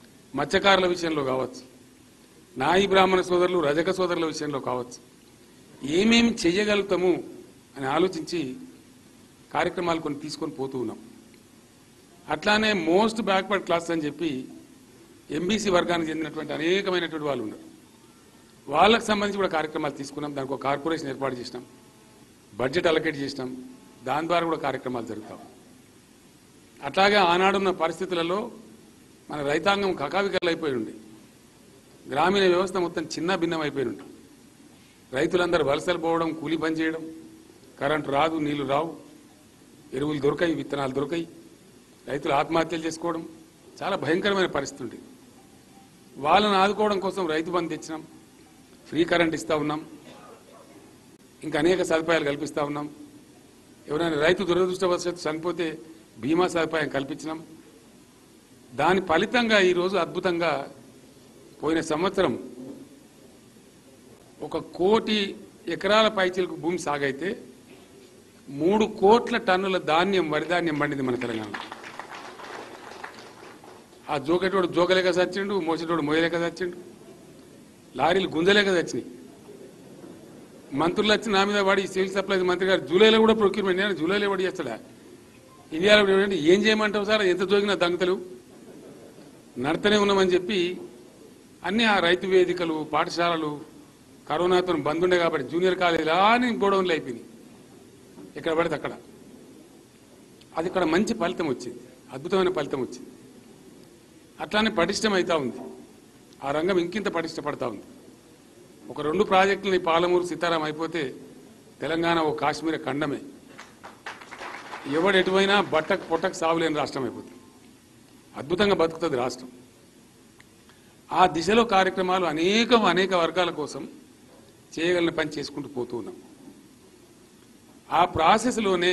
మత్స్యకారుల విషయంలో కావచ్చు నాయి బ్రాహ్మణ సోదరులు రజక సోదరుల విషయంలో కావచ్చు ఏమేమి చెయ్యగలుగుతాము అని ఆలోచించి కార్యక్రమాలు కొన్ని తీసుకొని పోతూ ఉన్నాం అట్లానే మోస్ట్ బ్యాక్వర్డ్ క్లాస్ అని చెప్పి ఎంబీసీ వర్గానికి చెందినటువంటి అనేకమైనటువంటి వాళ్ళు ఉన్నారు వాళ్ళకి సంబంధించి కూడా కార్యక్రమాలు తీసుకున్నాం దానికి ఒక కార్పొరేషన్ ఏర్పాటు చేసినాం బడ్జెట్ అలకేట్ చేసినాం దాని ద్వారా కూడా కార్యక్రమాలు జరుగుతాం అట్లాగే ఆనాడున్న పరిస్థితులలో మన రైతాంగం కకావికలైపోయి ఉండి గ్రామీణ వ్యవస్థ మొత్తం చిన్న భిన్నం అయిపోయి ఉండి రైతులందరూ వలసలు పోవడం కూలి పని చేయడం కరెంటు రాదు నీళ్లు రావు ఎరువులు దొరకాయి విత్తనాలు దొరకాయి రైతులు ఆత్మహత్యలు చేసుకోవడం చాలా భయంకరమైన పరిస్థితి ఉండేది వాళ్ళని ఆదుకోవడం కోసం రైతు బంధు తెచ్చినాం ఫ్రీ కరెంట్ ఇస్తా ఉన్నాం ఇంకా అనేక సదుపాయాలు కల్పిస్తా ఉన్నాం ఎవరైనా రైతు దురదృష్టవశాత్తు చనిపోతే బీమా సదుపాయం కల్పించినాం దాని ఫలితంగా ఈరోజు అద్భుతంగా పోయిన సంవత్సరం ఒక కోటి ఎకరాల పైచీలకు భూమి సాగైతే మూడు కోట్ల టన్నుల ధాన్యం వరి ధాన్యం పండింది మన తెలంగాణ ఆ జోకెటోడు జోకలేక చచ్చిండు మోసేటోడు మోయలేక చచ్చిండు లారీలు గుంజలేక చచ్చినాయి మంత్రులు వచ్చి నా మీద వాడి సివిల్ సప్లైస్ మంత్రి గారు జూలైలో కూడా ప్రొక్యూర్మెంట్ నేను జూలైలో వాడి చేస్తాడా ఇండియాలో కూడా ఏమంటే ఏం చేయమంటావు సార్ ఎంత జోగినా దంగతలు నడతనే ఉన్నామని చెప్పి అన్ని ఆ రైతు వేదికలు పాఠశాలలు కరోనాతో బంద్ ఉండే కాబట్టి జూనియర్ కాలేజీలు అని గోడౌన్లు అయిపోయినాయి ఎక్కడ పడితే అక్కడ అది ఇక్కడ మంచి ఫలితం వచ్చింది అద్భుతమైన ఫలితం వచ్చింది అట్లానే పటిష్టం అవుతా ఉంది ఆ రంగం ఇంకింత పటిష్టపడతా ఉంది ఒక రెండు ప్రాజెక్టులని పాలమూరు సీతారాం అయిపోతే తెలంగాణ ఓ కాశ్మీర ఖండమే ఎవడు ఎటువైనా బట్టకు పొట్టకు సాగులేని రాష్ట్రం అయిపోతుంది అద్భుతంగా బతుకుతుంది రాష్ట్రం ఆ దిశలో కార్యక్రమాలు అనేకం అనేక వర్గాల కోసం చేయగలిగిన పని చేసుకుంటూ పోతూ ఉన్నాం ఆ ప్రాసెస్లోనే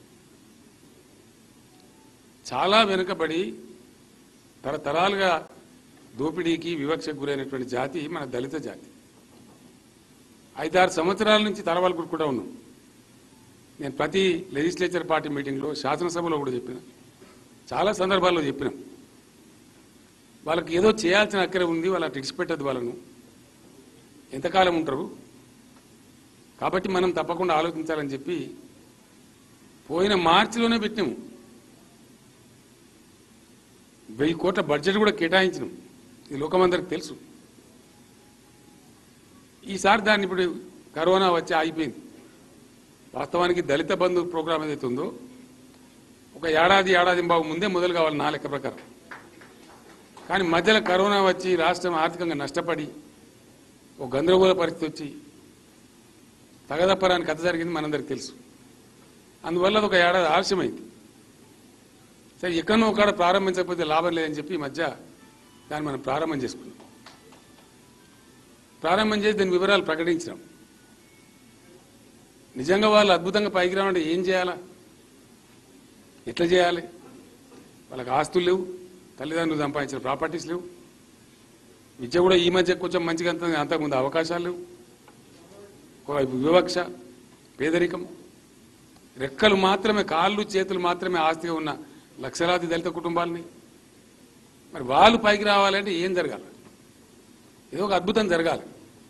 చాలా వెనుకబడి తరతరాలుగా దోపిడీకి వివక్షకు గురైనటువంటి జాతి మన దళిత జాతి ఐదారు సంవత్సరాల నుంచి తరవాలు కూడా ఉన్నాం నేను ప్రతి లెజిస్లేచర్ పార్టీ మీటింగ్లో శాసనసభలో కూడా చెప్పిన చాలా సందర్భాల్లో చెప్పినాం వాళ్ళకి ఏదో చేయాల్సిన అక్కర ఉంది వాళ్ళ టిక్స్ పెట్టద్దు వాళ్ళను ఎంతకాలం ఉంటారు కాబట్టి మనం తప్పకుండా ఆలోచించాలని చెప్పి పోయిన మార్చిలోనే పెట్టినాము వెయ్యి కోట్ల బడ్జెట్ కూడా కేటాయించినాం ఈ లోకమందరికి తెలుసు ఈసారి దాన్ని ఇప్పుడు కరోనా వచ్చి ఆగిపోయింది వాస్తవానికి దళిత బంధు ప్రోగ్రాం ఏదైతే ఉందో ఒక ఏడాది ఏడాది బాబు ముందే మొదలు కావాలి నా లెక్క ప్రకారం కానీ మధ్యలో కరోనా వచ్చి రాష్ట్రం ఆర్థికంగా నష్టపడి ఒక గందరగోళ పరిస్థితి వచ్చి తగదప్పరాని కథ జరిగింది మనందరికి తెలుసు అందువల్ల అది ఒక ఏడాది ఆలస్యమైంది సరే ఎక్కడో ఒకడ ప్రారంభించకపోతే లాభం లేదని చెప్పి ఈ మధ్య దాన్ని మనం ప్రారంభం చేసుకున్నాం ప్రారంభం చేసి దీని వివరాలు ప్రకటించినాం నిజంగా వాళ్ళు అద్భుతంగా పైకి రావాలంటే ఏం చేయాలా ఎట్లా చేయాలి వాళ్ళకి ఆస్తులు లేవు తల్లిదండ్రులు సంపాదించిన ప్రాపర్టీస్ లేవు విద్య కూడా ఈ మధ్య కొంచెం మంచిగా అంత అంతకుముందు అవకాశాలు లేవు ఒకవైపు వివక్ష పేదరికం రెక్కలు మాత్రమే కాళ్ళు చేతులు మాత్రమే ఆస్తిగా ఉన్న లక్షలాది దళిత కుటుంబాలని మరి వాళ్ళు పైకి రావాలంటే ఏం జరగాలి ఏదో ఒక అద్భుతం జరగాలి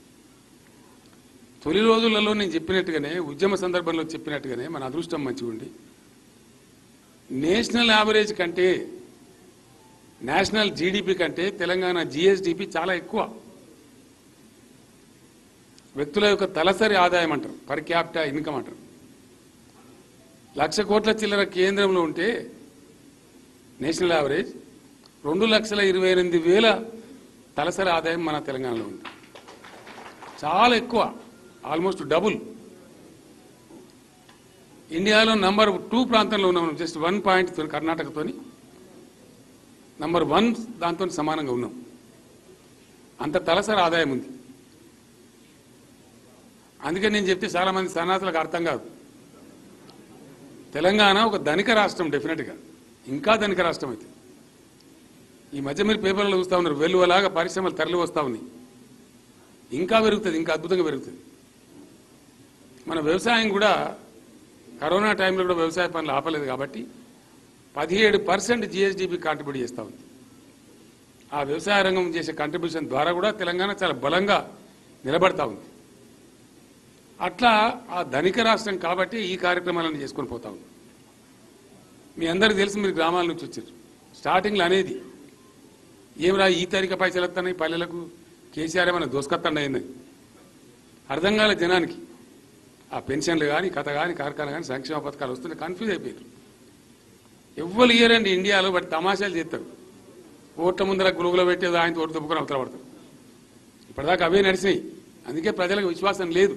తొలి రోజులలో నేను చెప్పినట్టుగానే ఉద్యమ సందర్భంలో చెప్పినట్టుగానే మన అదృష్టం మంచిగా ఉండి నేషనల్ యావరేజ్ కంటే నేషనల్ జీడిపి కంటే తెలంగాణ జిఎస్డిపి చాలా ఎక్కువ వ్యక్తుల యొక్క తలసరి ఆదాయం అంటారు పర్ క్యాపిటా ఇన్కమ్ అంటారు లక్ష కోట్ల చిల్లర కేంద్రంలో ఉంటే నేషనల్ యావరేజ్ రెండు లక్షల ఇరవై ఎనిమిది వేల తలసరి ఆదాయం మన తెలంగాణలో ఉంది చాలా ఎక్కువ ఆల్మోస్ట్ డబుల్ ఇండియాలో నంబర్ టూ ప్రాంతంలో ఉన్నాం జస్ట్ వన్ పాయింట్ కర్ణాటకతోని నంబర్ వన్ దాంతో సమానంగా ఉన్నాం అంత తలసరి ఆదాయం ఉంది అందుకే నేను చెప్తే చాలా మంది సన్నాసులకు అర్థం కాదు తెలంగాణ ఒక ధనిక రాష్ట్రం డెఫినెట్గా ఇంకా ధనిక రాష్ట్రం అయితే ఈ మధ్య మీరు పేపర్లో చూస్తూ ఉన్నారు వెలువలాగా పరిశ్రమలు తరలి వస్తూ ఉన్నాయి ఇంకా పెరుగుతుంది ఇంకా అద్భుతంగా పెరుగుతుంది మన వ్యవసాయం కూడా కరోనా టైంలో కూడా వ్యవసాయ పనులు ఆపలేదు కాబట్టి పదిహేడు పర్సెంట్ జిఎస్డిపి కాంట్రిబ్యూట్ చేస్తూ ఉంది ఆ వ్యవసాయ రంగం చేసే కాంట్రిబ్యూషన్ ద్వారా కూడా తెలంగాణ చాలా బలంగా నిలబడతా ఉంది అట్లా ఆ ధనిక రాష్ట్రం కాబట్టి ఈ కార్యక్రమాలను చేసుకొని పోతా ఉంది మీ అందరికీ తెలుసు మీరు గ్రామాల నుంచి వచ్చారు స్టార్టింగ్లో అనేది ఏమిరా ఈ తారీఖు పైసలు వస్తున్నాయి పల్లెలకు కేసీఆర్ ఏమైనా దోసుకొత్తండి అయిందని అర్థం కాలే జనానికి ఆ పెన్షన్లు కానీ కథ కానీ కార్ఖాన కానీ సంక్షేమ పథకాలు వస్తుంటే కన్ఫ్యూజ్ అయిపోయారు ఎవ్వరు ఇయ్యరండి ఇండియాలో బట్ తమాషాలు చేస్తారు ఓట్ల ముందర గురుగులో పెట్టేది ఆయన ఓటు దుబ్బుకొని అవతల పడతారు ఇప్పటిదాకా అవే నడిచినాయి అందుకే ప్రజలకు విశ్వాసం లేదు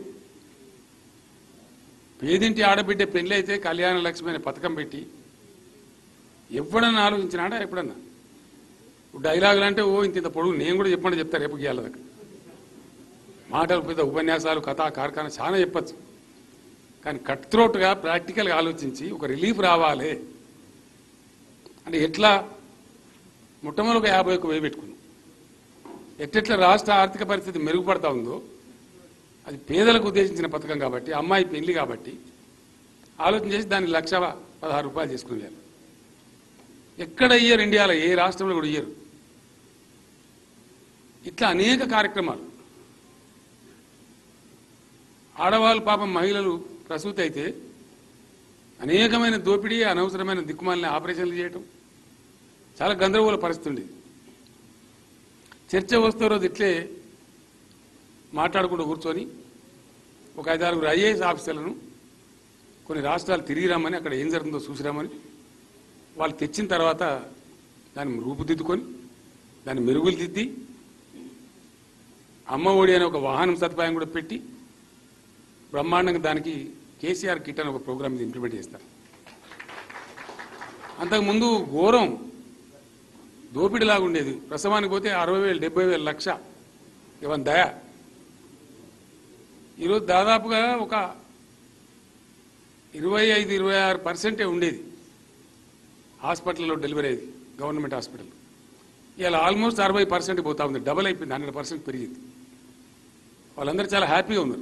పేదింటి ఆడబిడ్డ పెళ్లి అయితే కళ్యాణ లక్ష్మి అనే పథకం పెట్టి ఎప్పుడన్నా ఆలోచించినాడా ఎప్పుడన్నా డైలాగులు అంటే ఓ ఇంత ఇంత పొడుగు నేను కూడా చెప్పండి చెప్తా రేపు గీయాల దాకా మాటలు పెద్ద ఉపన్యాసాలు కథ కార్ఖాన చాలా చెప్పచ్చు కానీ కట్ త్రోట్గా ప్రాక్టికల్గా ఆలోచించి ఒక రిలీఫ్ రావాలి అంటే ఎట్లా మొట్టమొదటి ఒక యాభై ఒక వెయ్యి పెట్టుకున్నాం ఎట్టెట్లా రాష్ట్ర ఆర్థిక పరిస్థితి మెరుగుపడతా ఉందో అది పేదలకు ఉద్దేశించిన పథకం కాబట్టి అమ్మాయి పెళ్లి కాబట్టి ఆలోచన చేసి దాన్ని లక్ష పదహారు రూపాయలు చేసుకునేయాలి ఎక్కడ ఇయ్యరు ఇండియాలో ఏ రాష్ట్రంలో కూడా ఇయ్యరు ఇట్లా అనేక కార్యక్రమాలు ఆడవాళ్ళు పాపం మహిళలు ప్రసూతి అయితే అనేకమైన దోపిడీ అనవసరమైన దిక్కుమాలిన ఆపరేషన్లు చేయటం చాలా గందరగోళ పరిస్థితి ఉండేది చర్చ వస్తే రోజు ఇట్లే మాట్లాడుకుంటూ కూర్చొని ఒక ఐదారుగురు ఐఏఎస్ ఆఫీసర్లను కొన్ని రాష్ట్రాలు తిరిగి రమ్మని అక్కడ ఏం జరుగుతుందో చూసి రమ్మని వాళ్ళు తెచ్చిన తర్వాత దాన్ని రూపుదిద్దుకొని దాన్ని మెరుగులు దిద్ది అమ్మ ఒడి అనే ఒక వాహనం సదుపాయం కూడా పెట్టి బ్రహ్మాండంగా దానికి కేసీఆర్ కిట్ అని ఒక ప్రోగ్రామ్ ఇది ఇంప్లిమెంట్ చేస్తారు అంతకుముందు ఘోరం దోపిడిలాగా ఉండేది ప్రసవానికి పోతే అరవై వేలు డెబ్బై వేలు లక్ష ఇవన్ దయ ఈరోజు దాదాపుగా ఒక ఇరవై ఐదు ఇరవై ఆరు పర్సెంటే ఉండేది హాస్పిటల్లో డెలివరీ అయ్యేది గవర్నమెంట్ హాస్పిటల్ ఇలా ఆల్మోస్ట్ అరవై పర్సెంట్ పోతా ఉంది డబల్ అయిపోయింది హండ్రెడ్ పర్సెంట్ పెరిగింది వాళ్ళందరూ చాలా హ్యాపీగా ఉన్నారు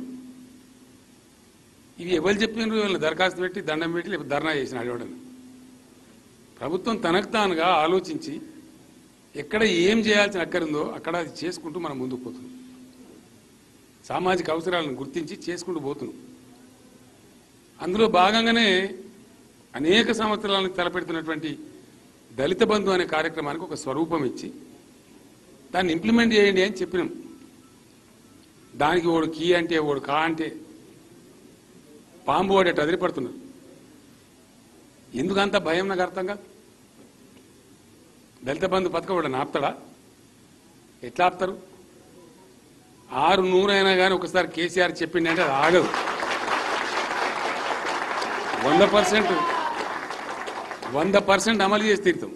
ఇవి ఎవరు చెప్పినారు వీళ్ళని దరఖాస్తు పెట్టి దండం పెట్టి లేకపోతే ధర్నా చేసిన అడవడని ప్రభుత్వం తనకు తానుగా ఆలోచించి ఎక్కడ ఏం చేయాల్సిన అక్కరుందో అక్కడ అది చేసుకుంటూ మనం ముందుకు పోతున్నాం సామాజిక అవసరాలను గుర్తించి చేసుకుంటూ పోతున్నాం అందులో భాగంగానే అనేక సంవత్సరాలను తలపెడుతున్నటువంటి దళిత బంధు అనే కార్యక్రమానికి ఒక స్వరూపం ఇచ్చి దాన్ని ఇంప్లిమెంట్ చేయండి అని చెప్పినాం దానికి ఓడు కీ అంటే ఓడు కా అంటే పాంబు వాడేట అదిరిపడుతున్నారు ఎందుకంత భయం నాకు అర్థం కాదు దళిత బంధు పథకం వాడు ఆపుతాడా ఎట్లా ఆపుతారు ఆరు నూరైనా కానీ ఒకసారి కేసీఆర్ చెప్పిండే అది ఆగదు వంద పర్సెంట్ వంద పర్సెంట్ అమలు చేసి తీరుతాం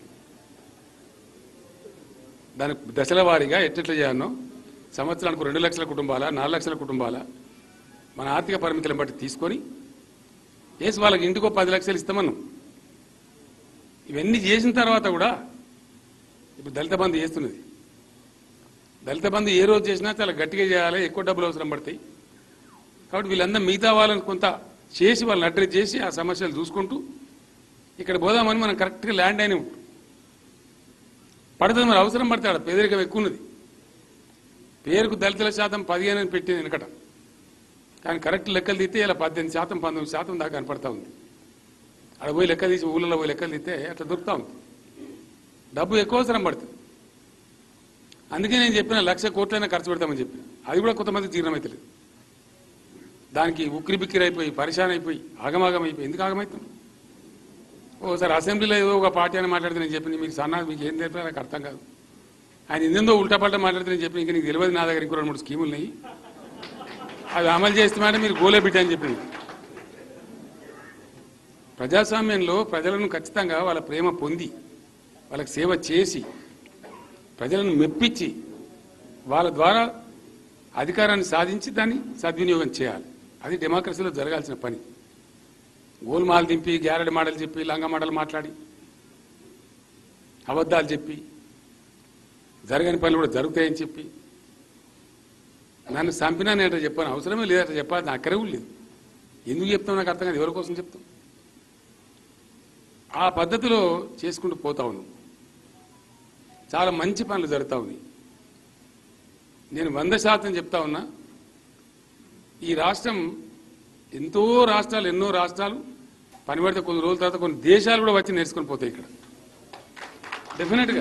దాని దశల వారీగా ఎట్టెట్లా చేయాలనో సంవత్సరానికి రెండు లక్షల కుటుంబాల నాలుగు లక్షల కుటుంబాల మన ఆర్థిక పరిమితులను బట్టి తీసుకొని వేసి వాళ్ళకి ఇంటికో పది లక్షలు ఇస్తామన్నాం ఇవన్నీ చేసిన తర్వాత కూడా ఇప్పుడు దళిత బంధు చేస్తున్నది దళిత బంధు ఏ రోజు చేసినా చాలా గట్టిగా చేయాలి ఎక్కువ డబ్బులు అవసరం పడతాయి కాబట్టి వీళ్ళందరూ మిగతా వాళ్ళని కొంత చేసి వాళ్ళని అడ్రస్ చేసి ఆ సమస్యలు చూసుకుంటూ ఇక్కడ పోదామని మనం కరెక్ట్గా ల్యాండ్ అయిన పడుతుంది మరి అవసరం పడతాడు పేదరికం ఎక్కువ ఉన్నది పేరుకు దళితుల శాతం పదిహేను అని పెట్టింది వెనకట కానీ కరెక్ట్ లెక్కలు తీస్తే ఇలా పద్దెనిమిది శాతం పంతొమ్మిది శాతం దాకా కనపడతా ఉంది అక్కడ పోయి లెక్క తీసి ఊళ్ళలో పోయి లెక్కలు తీస్తే అట్లా దొరుకుతా ఉంది డబ్బు ఎక్కువ అవసరం పడుతుంది అందుకే నేను చెప్పిన లక్ష కోట్లైనా ఖర్చు పెడతామని చెప్పిన అది కూడా కొంతమంది జీర్ణమైతలేదు దానికి ఉక్కిరి బిక్కిరి అయిపోయి పరిశాన్ అయిపోయి ఆగమాగం అయిపోయి ఎందుకు ఆగమవుతుంది ఓసారి అసెంబ్లీలో ఏదో ఒక పార్టీ అని మాట్లాడితే నేను చెప్పింది మీకు సన్నా మీకు ఏం తెలిపా నాకు అర్థం కాదు ఆయన ఇందేందో ఉల్టా పల్టా మాట్లాడితే నేను చెప్పిన ఇంకా నీకు తెలియదు నా దగ్గర ఇంకో రెండు మూడు స్కీములు ఉన్నాయి అవి అమలు చేస్తామంటే మీరు గోలే బిడ్డ అని చెప్పింది ప్రజాస్వామ్యంలో ప్రజలను ఖచ్చితంగా వాళ్ళ ప్రేమ పొంది వాళ్ళకి సేవ చేసి ప్రజలను మెప్పించి వాళ్ళ ద్వారా అధికారాన్ని సాధించి దాన్ని సద్వినియోగం చేయాలి అది డెమోక్రసీలో జరగాల్సిన పని గోల్మాల్ దింపి గ్యారెడ్ మాటలు చెప్పి లంగ మాటలు మాట్లాడి అబద్ధాలు చెప్పి జరగని పనులు కూడా జరుగుతాయని చెప్పి నన్ను చంపినా నేను చెప్పాను అవసరమే లేదట చెప్పాలి నాకు అక్కడే కూడా లేదు ఎందుకు చెప్తాం నాకు అర్థం కాదు ఎవరి కోసం చెప్తాం ఆ పద్ధతిలో చేసుకుంటూ పోతా ఉన్నాం చాలా మంచి పనులు జరుగుతా ఉన్నాయి నేను వంద శాతం చెప్తా ఉన్నా ఈ రాష్ట్రం ఎంతో రాష్ట్రాలు ఎన్నో రాష్ట్రాలు పని పడితే కొన్ని రోజుల తర్వాత కొన్ని దేశాలు కూడా వచ్చి నేర్చుకొని పోతాయి ఇక్కడ డెఫినెట్గా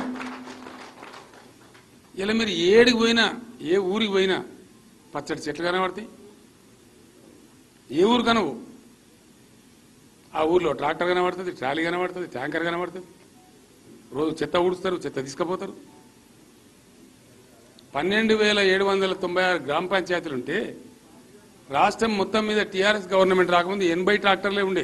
ఇలా మీరు ఏడికి పోయినా ఏ ఊరికి పోయినా పచ్చడి చెట్లు కనబడతాయి ఏ ఊరు కనవు ఆ ఊర్లో ట్రాక్టర్ కనబడుతుంది ట్రాలీ కనబడుతుంది ట్యాంకర్ కనబడుతుంది రోజు చెత్త ఊడుస్తారు చెత్త తీసుకుపోతారు పన్నెండు వేల ఏడు వందల తొంభై ఆరు గ్రామ పంచాయతీలు ఉంటే రాష్ట్రం మొత్తం మీద టీఆర్ఎస్ గవర్నమెంట్ రాకముందు ఎనభై ట్రాక్టర్లే ఉండే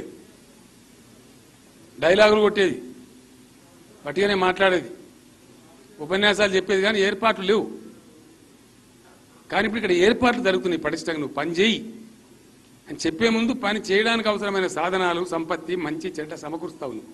డైలాగులు కొట్టేది పట్టిగానే మాట్లాడేది ఉపన్యాసాలు చెప్పేది కానీ ఏర్పాట్లు లేవు కానీ ఇప్పుడు ఇక్కడ ఏర్పాట్లు జరుగుతున్నాయి పటిష్టంగా నువ్వు పని చేయి అని చెప్పే ముందు పని చేయడానికి అవసరమైన సాధనాలు సంపత్తి మంచి చెడ్డ సమకూరుస్తావు నువ్వు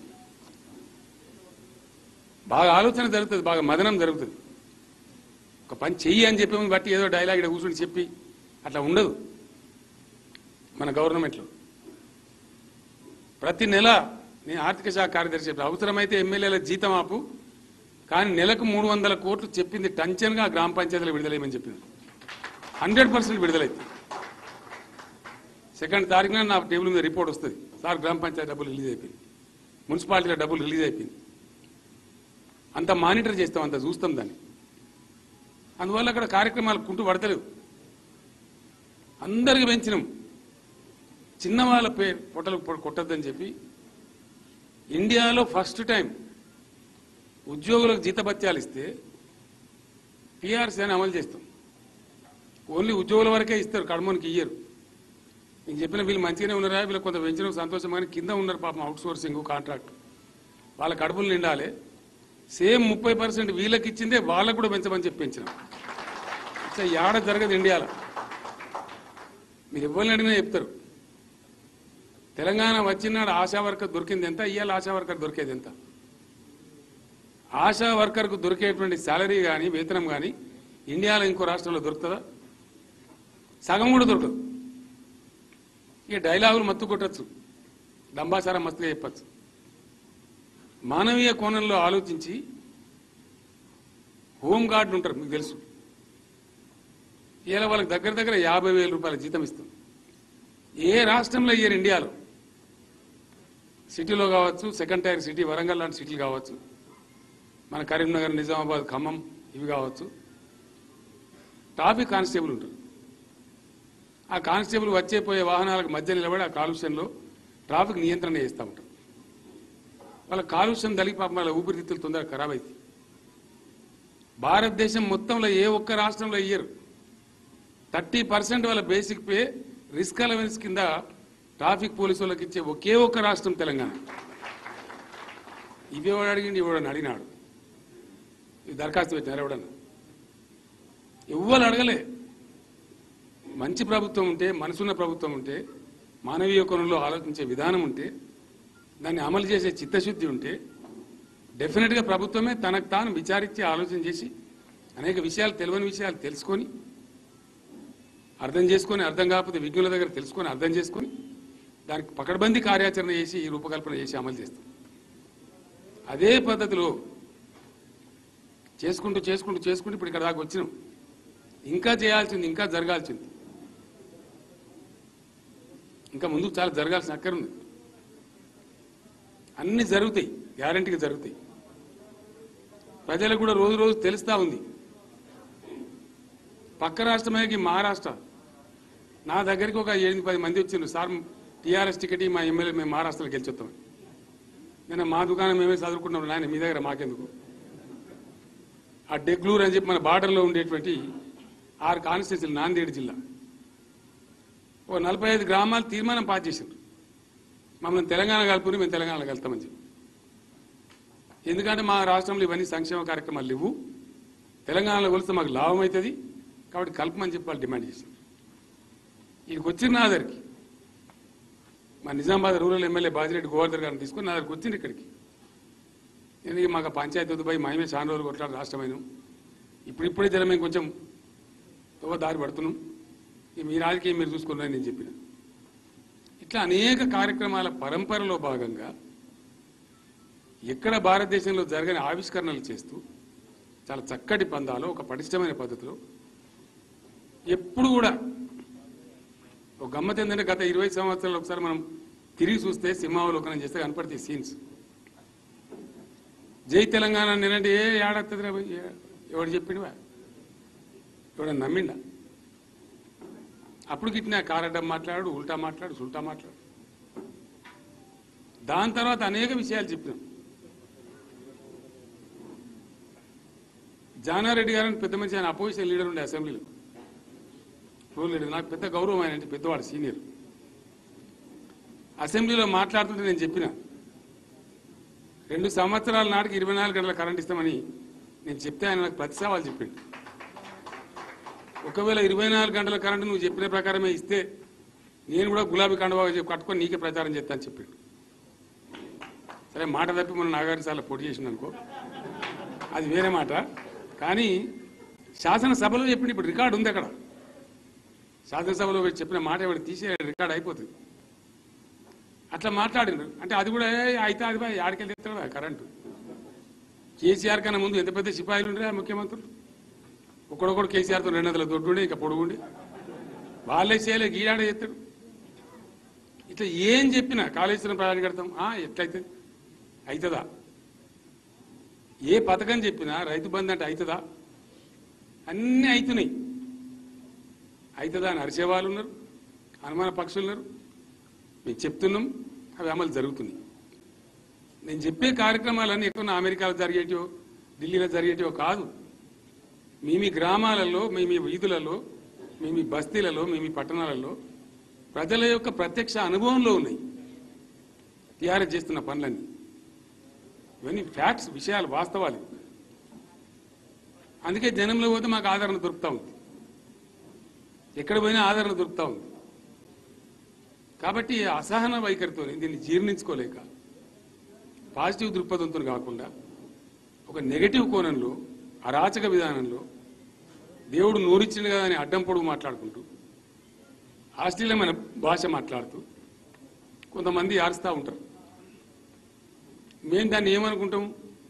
బాగా ఆలోచన జరుగుతుంది బాగా మదనం జరుగుతుంది ఒక పని చెయ్యి అని చెప్పే ముందు బట్టి ఏదో డైలాగ్ ఇక్కడ కూర్చొని చెప్పి అట్లా ఉండదు మన గవర్నమెంట్లో ప్రతి నెల నేను ఆర్థిక శాఖ కార్యదర్శి చెప్పాను అవసరమైతే ఎమ్మెల్యేల జీతం ఆపు కానీ నెలకు మూడు వందల కోట్లు చెప్పింది టంచన్గా గ్రామ పంచాయతీలు విడుదలయ్యమని చెప్పింది హండ్రెడ్ పర్సెంట్ విడుదలైంది సెకండ్ తారీఖున నా టేబుల్ మీద రిపోర్ట్ వస్తుంది సార్ గ్రామ పంచాయతీ డబ్బులు రిలీజ్ అయిపోయింది మున్సిపాలిటీలో డబ్బులు రిలీజ్ అయిపోయింది అంత మానిటర్ చేస్తాం అంత చూస్తాం దాన్ని అందువల్ల అక్కడ కార్యక్రమాలు కుంటూ పడతలేవు అందరికి పెంచినాం చిన్న వాళ్ళ పే పొట్టలు పొ- కొట్టొద్దని చెప్పి ఇండియాలో ఫస్ట్ టైం ఉద్యోగులకు జీతభత్యాలు ఇస్తే పిఆర్సీ అని అమలు చేస్తాం ఓన్లీ ఉద్యోగుల వరకే ఇస్తారు కడమోనికి ఇయ్యరు నేను చెప్పిన వీళ్ళు మంచిగానే ఉన్నారా వీళ్ళు కొంత పెంచడం సంతోషం కానీ కింద ఉన్నారు పాపం అవుట్ సోర్సింగ్ కాంట్రాక్ట్ వాళ్ళ కడుపులు నిండాలి సేమ్ ముప్పై పర్సెంట్ వీళ్ళకి ఇచ్చిందే వాళ్ళకు కూడా పెంచమని చెప్పి పెంచినాం ఇట్లా ఏడ జరగదు ఇండియాలో మీరు ఎవరిని అడిగినా చెప్తారు తెలంగాణ వచ్చినాడు ఆశా వర్కర్ దొరికింది ఎంత ఇవాళ ఆశా వర్కర్ దొరికేది ఎంత ఆశా వర్కర్కు దొరికేటువంటి శాలరీ కానీ వేతనం కానీ ఇండియాలో ఇంకో రాష్ట్రంలో దొరుకుతుందా సగం కూడా దొరకదు ఇక డైలాగులు మత్తు కొట్టచ్చు దంబాచారం మస్తుగా చెప్పచ్చు మానవీయ కోణంలో ఆలోచించి హోమ్ గార్డులు ఉంటారు మీకు తెలుసు ఇలా వాళ్ళకి దగ్గర దగ్గర యాభై వేల రూపాయల జీతం ఇస్తాం ఏ రాష్ట్రంలో ఇయ్యరు ఇండియాలో సిటీలో కావచ్చు సెకండ్ టైర్ సిటీ వరంగల్ లాంటి సిటీలు కావచ్చు మన కరీంనగర్ నిజామాబాద్ ఖమ్మం ఇవి కావచ్చు ట్రాఫిక్ కానిస్టేబుల్ ఉంటారు ఆ కానిస్టేబుల్ వచ్చే పోయే వాహనాలకు మధ్య నిలబడి ఆ కాలుష్యంలో ట్రాఫిక్ నియంత్రణ చేస్తూ ఉంటారు వాళ్ళ కాలుష్యం తలిగి పాపం వాళ్ళ ఊపిరితిత్తులు తొందరగా ఖరాబ్ అవుతాయి భారతదేశం మొత్తంలో ఏ ఒక్క రాష్ట్రంలో ఇయ్యరు థర్టీ పర్సెంట్ వాళ్ళ బేసిక్ పే రిస్క్ అలవెన్స్ కింద ట్రాఫిక్ పోలీసు వాళ్ళకి ఇచ్చే ఒకే ఒక్క రాష్ట్రం తెలంగాణ ఇవేవాడు అడిగిండి ఇవ్వడని అడిగినాడు ఈ దరఖాస్తు పెట్టినారు ఎవడన్నా ఎవ్వరు అడగలే మంచి ప్రభుత్వం ఉంటే మనసున్న ప్రభుత్వం ఉంటే మానవీయ కోణంలో ఆలోచించే విధానం ఉంటే దాన్ని అమలు చేసే చిత్తశుద్ధి ఉంటే డెఫినెట్గా ప్రభుత్వమే తనకు తాను విచారించి ఆలోచన చేసి అనేక విషయాలు తెలియని విషయాలు తెలుసుకొని అర్థం చేసుకొని అర్థం కాకపోతే విజ్ఞుల దగ్గర తెలుసుకొని అర్థం చేసుకొని దానికి పకడ్బందీ కార్యాచరణ చేసి ఈ రూపకల్పన చేసి అమలు చేస్తాం అదే పద్ధతిలో చేసుకుంటూ చేసుకుంటూ చేసుకుంటూ ఇప్పుడు ఇక్కడ దాకా వచ్చినాం ఇంకా చేయాల్సింది ఇంకా జరగాల్సింది ఇంకా ముందుకు చాలా జరగాల్సిన అక్కరుంది అన్ని జరుగుతాయి గ్యారంటీగా జరుగుతాయి ప్రజలకు కూడా రోజు రోజు తెలుస్తా ఉంది పక్క రాష్ట్రమే మహారాష్ట్ర నా దగ్గరికి ఒక ఎనిమిది పది మంది వచ్చిండ్రు సార్ టీఆర్ఎస్ టికెట్ మా ఎమ్మెల్యే మేము మహారాష్ట్రలో గెలిచొస్తాం నేను మా దుకాణం మేమే చదువుకున్నాం నాయన మీ దగ్గర మాకెందుకు ఆ డెగ్లూర్ అని చెప్పి మన బార్డర్లో ఉండేటువంటి ఆరు కాన్స్టిట్యూన్సీలు నాందేడ్ జిల్లా ఓ నలభై ఐదు గ్రామాలు తీర్మానం పాస్ చేసిండ్రు మమ్మల్ని తెలంగాణ కలుపుకుని మేము తెలంగాణలో వెళ్తామని చెప్పి ఎందుకంటే మా రాష్ట్రంలో ఇవన్నీ సంక్షేమ కార్యక్రమాలు లేవు తెలంగాణలో కొలిస్తే మాకు లాభం అవుతుంది కాబట్టి కలపమని చెప్పి వాళ్ళు డిమాండ్ చేసింది ఇక్కడికి వచ్చిన నా దగ్గరికి మా నిజామాబాద్ రూరల్ ఎమ్మెల్యే బాజిరెడ్డి గోవర్ధర్ గారిని తీసుకుని నా దగ్గరికి వచ్చింది ఇక్కడికి ఎందుకంటే మాకు పంచాయతీ వద్దు పోయి మేమే చాలా రోజులు కొట్లాడు రాష్ట్రమైన ఇప్పుడు ఇప్పుడే జర మేము కొంచెం తోవ దారి పడుతున్నాం ఇక మీ రాజకీయం మీరు చూసుకున్నారని నేను చెప్పిన ఇట్లా అనేక కార్యక్రమాల పరంపరలో భాగంగా ఎక్కడ భారతదేశంలో జరగని ఆవిష్కరణలు చేస్తూ చాలా చక్కటి పందాలో ఒక పటిష్టమైన పద్ధతిలో ఎప్పుడు కూడా ఒక గమ్మత్ ఏంటంటే గత ఇరవై సంవత్సరాలు ఒకసారి మనం తిరిగి చూస్తే సింహావలోకనం చేస్తే కనపడతాయి సీన్స్ జై తెలంగాణ నేనంటే ఏ ఏడత్తదిరా భయ్, ఏ- ఎవడు చెప్పిండువా ఎవడ నమ్మిండా అప్పుడు గిట్టిన కారడ్డం మాట్లాడు ఉల్టా మాట్లాడు సుల్టా మాట్లాడు దాని తర్వాత అనేక విషయాలు చెప్పినాం జానారెడ్డి గారని పెద్ద మనిషి ఆయన అపోజిషన్ లీడర్ ఉండే అసెంబ్లీలో ఫ్లోర్ లీడర్ నాకు పెద్ద గౌరవం ఆయన అంటే పెద్దవాడు సీనియర్ అసెంబ్లీలో మాట్లాడుతుంటే నేను చెప్పిన రెండు సంవత్సరాల నాటికి ఇరవై నాలుగు గంటల కరెంట్ ఇస్తామని నేను చెప్తే ఆయన నాకు ప్రతి సవాలు చెప్పిండు ఒకవేళ ఇరవై నాలుగు గంటల కరెంటు నువ్వు చెప్పిన ప్రకారమే ఇస్తే నేను కూడా గులాబీ కండువా చెప్పి కట్టుకొని నీకే ప్రచారం చేస్తాను చెప్పిండు సరే మాట తప్పి మనం నాగారి సార్లు పోటీ చేసింది అనుకో అది వేరే మాట కానీ శాసనసభలో చెప్పిన ఇప్పుడు రికార్డు ఉంది అక్కడ శాసనసభలో పెట్టి చెప్పిన మాట ఎవరు తీసే రికార్డ్ అయిపోతుంది అట్లా మాట్లాడిండ్రు అంటే అది కూడా ఏ, అయితే అది పోయి ఆడికెళ్ళి తెస్తాడు కరెంటు కేసీఆర్ కన్నా ముందు ఎంత పెద్ద సిపాయిలు ఉండే ముఖ్యమంత్రులు ఒకడొకడు కేసీఆర్తో రెండు వందల దొడ్డుండే ఇంకా పొడుగుండి వాళ్ళే చేయలే గీడాడే చేస్తాడు ఇట్లా ఏం చెప్పినా కాళేశ్వరం ప్రాజెక్ట్ కడతాం ఆ, ఎట్లయితే అవుతుందా ఏ పథకం చెప్పినా రైతు బంధు అంటే అవుతుందా అన్నీ అవుతున్నాయి అవుతుందా అని అరిచే వాళ్ళు ఉన్నారు అనుమాన పక్షులు ఉన్నారు మేము చెప్తున్నాం అవి అమలు జరుగుతున్నాయి నేను చెప్పే కార్యక్రమాలన్నీ ఎక్కడ అమెరికాలో జరిగేటివో ఢిల్లీలో జరిగేటివో కాదు మీ మీ గ్రామాలలో మీ మీ వీధులలో మీ మీ బస్తీలలో మీ మీ పట్టణాలలో ప్రజల యొక్క ప్రత్యక్ష అనుభవంలో ఉన్నాయి టీఆర్ఎస్ చేస్తున్న పనులన్నీ ఇవన్నీ ఫ్యాక్ట్స్ విషయాలు వాస్తవాలు అందుకే జనంలో పోతే మాకు ఆదరణ దొరుకుతా ఉంది ఎక్కడ పోయినా ఆదరణ దొరుకుతా ఉంది కాబట్టి అసహన వైఖరితో దీన్ని జీర్ణించుకోలేక పాజిటివ్ దృక్పథంతో కాకుండా ఒక నెగటివ్ కోణంలో అరాచక విధానంలో దేవుడు నోరిచ్చిండు కదా అని అడ్డం పొడుగు మాట్లాడుకుంటూ ఆస్ట్రేలియమైన భాష మాట్లాడుతూ కొంతమంది ఆరుస్తూ ఉంటారు మేము దాన్ని ఏమనుకుంటాం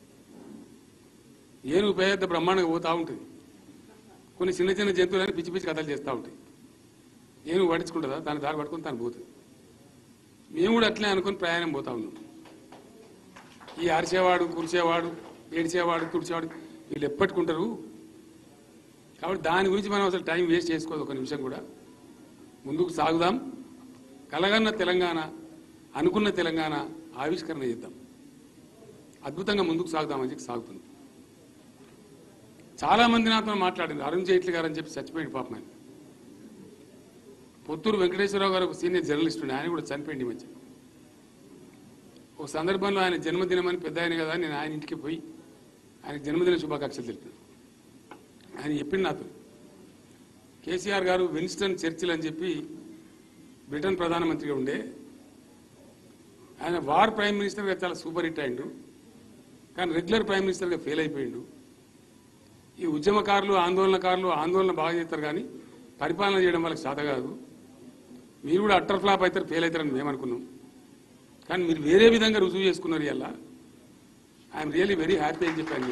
ఏనుగు పెద్ద బ్రహ్మాండంగా పోతూ ఉంటుంది కొన్ని చిన్న చిన్న జంతువులని పిచ్చి పిచ్చి కథలు చేస్తూ ఉంటాయి ఏనుగు పట్టించుకుంటుందా దాని దారి పట్టుకొని తను పోతుంది మేము కూడా అట్లే అనుకుని ప్రయాణం పోతా ఉన్నాం ఈ అరిచేవాడు కురిచేవాడు ఏడిచేవాడు తుడిచేవాడు వీళ్ళు ఎప్పటికుంటారు కాబట్టి దాని గురించి మనం అసలు టైం వేస్ట్ చేసుకోదు ఒక నిమిషం కూడా ముందుకు సాగుదాం కలగన్న తెలంగాణ అనుకున్న తెలంగాణ ఆవిష్కరణ చేద్దాం అద్భుతంగా ముందుకు సాగుదామని చెప్పి సాగుతుంది చాలా మంది నాతో మాట్లాడింది అరుణ్ జైట్లీ గారు అని చెప్పి చచ్చిపోయింది పాపం ఆయన పొత్తూరు వెంకటేశ్వరరావు గారు ఒక సీనియర్ జర్నలిస్ట్ ఉండే ఆయన కూడా చనిపోయింది ఈ మధ్య ఒక సందర్భంలో ఆయన జన్మదినం అని పెద్ద ఆయన కదా నేను ఆయన ఇంటికి పోయి ఆయన జన్మదిన శుభాకాంక్షలు తెలిపాను ఆయన చెప్పింది నాతో కేసీఆర్ గారు విన్స్టన్ చర్చిల్ అని చెప్పి బ్రిటన్ ప్రధానమంత్రిగా ఉండే ఆయన వార్ ప్రైమ్ మినిస్టర్గా చాలా సూపర్ హిట్ అయిండు కానీ రెగ్యులర్ ప్రైమ్ మినిస్టర్గా ఫెయిల్ అయిపోయిండు ఈ ఉద్యమకారులు ఆందోళనకారులు ఆందోళన బాగా చేస్తారు కానీ పరిపాలన చేయడం వాళ్ళకి చేత కాదు మీరు కూడా అట్టర్ ఫ్లాప్ అవుతారు ఫెయిల్ అవుతారని మేము అనుకున్నాం కానీ మీరు వేరే విధంగా రుజువు చేసుకున్నారు ఇలా ఐఎమ్ రియలీ వెరీ హ్యాపీ అని చెప్పాను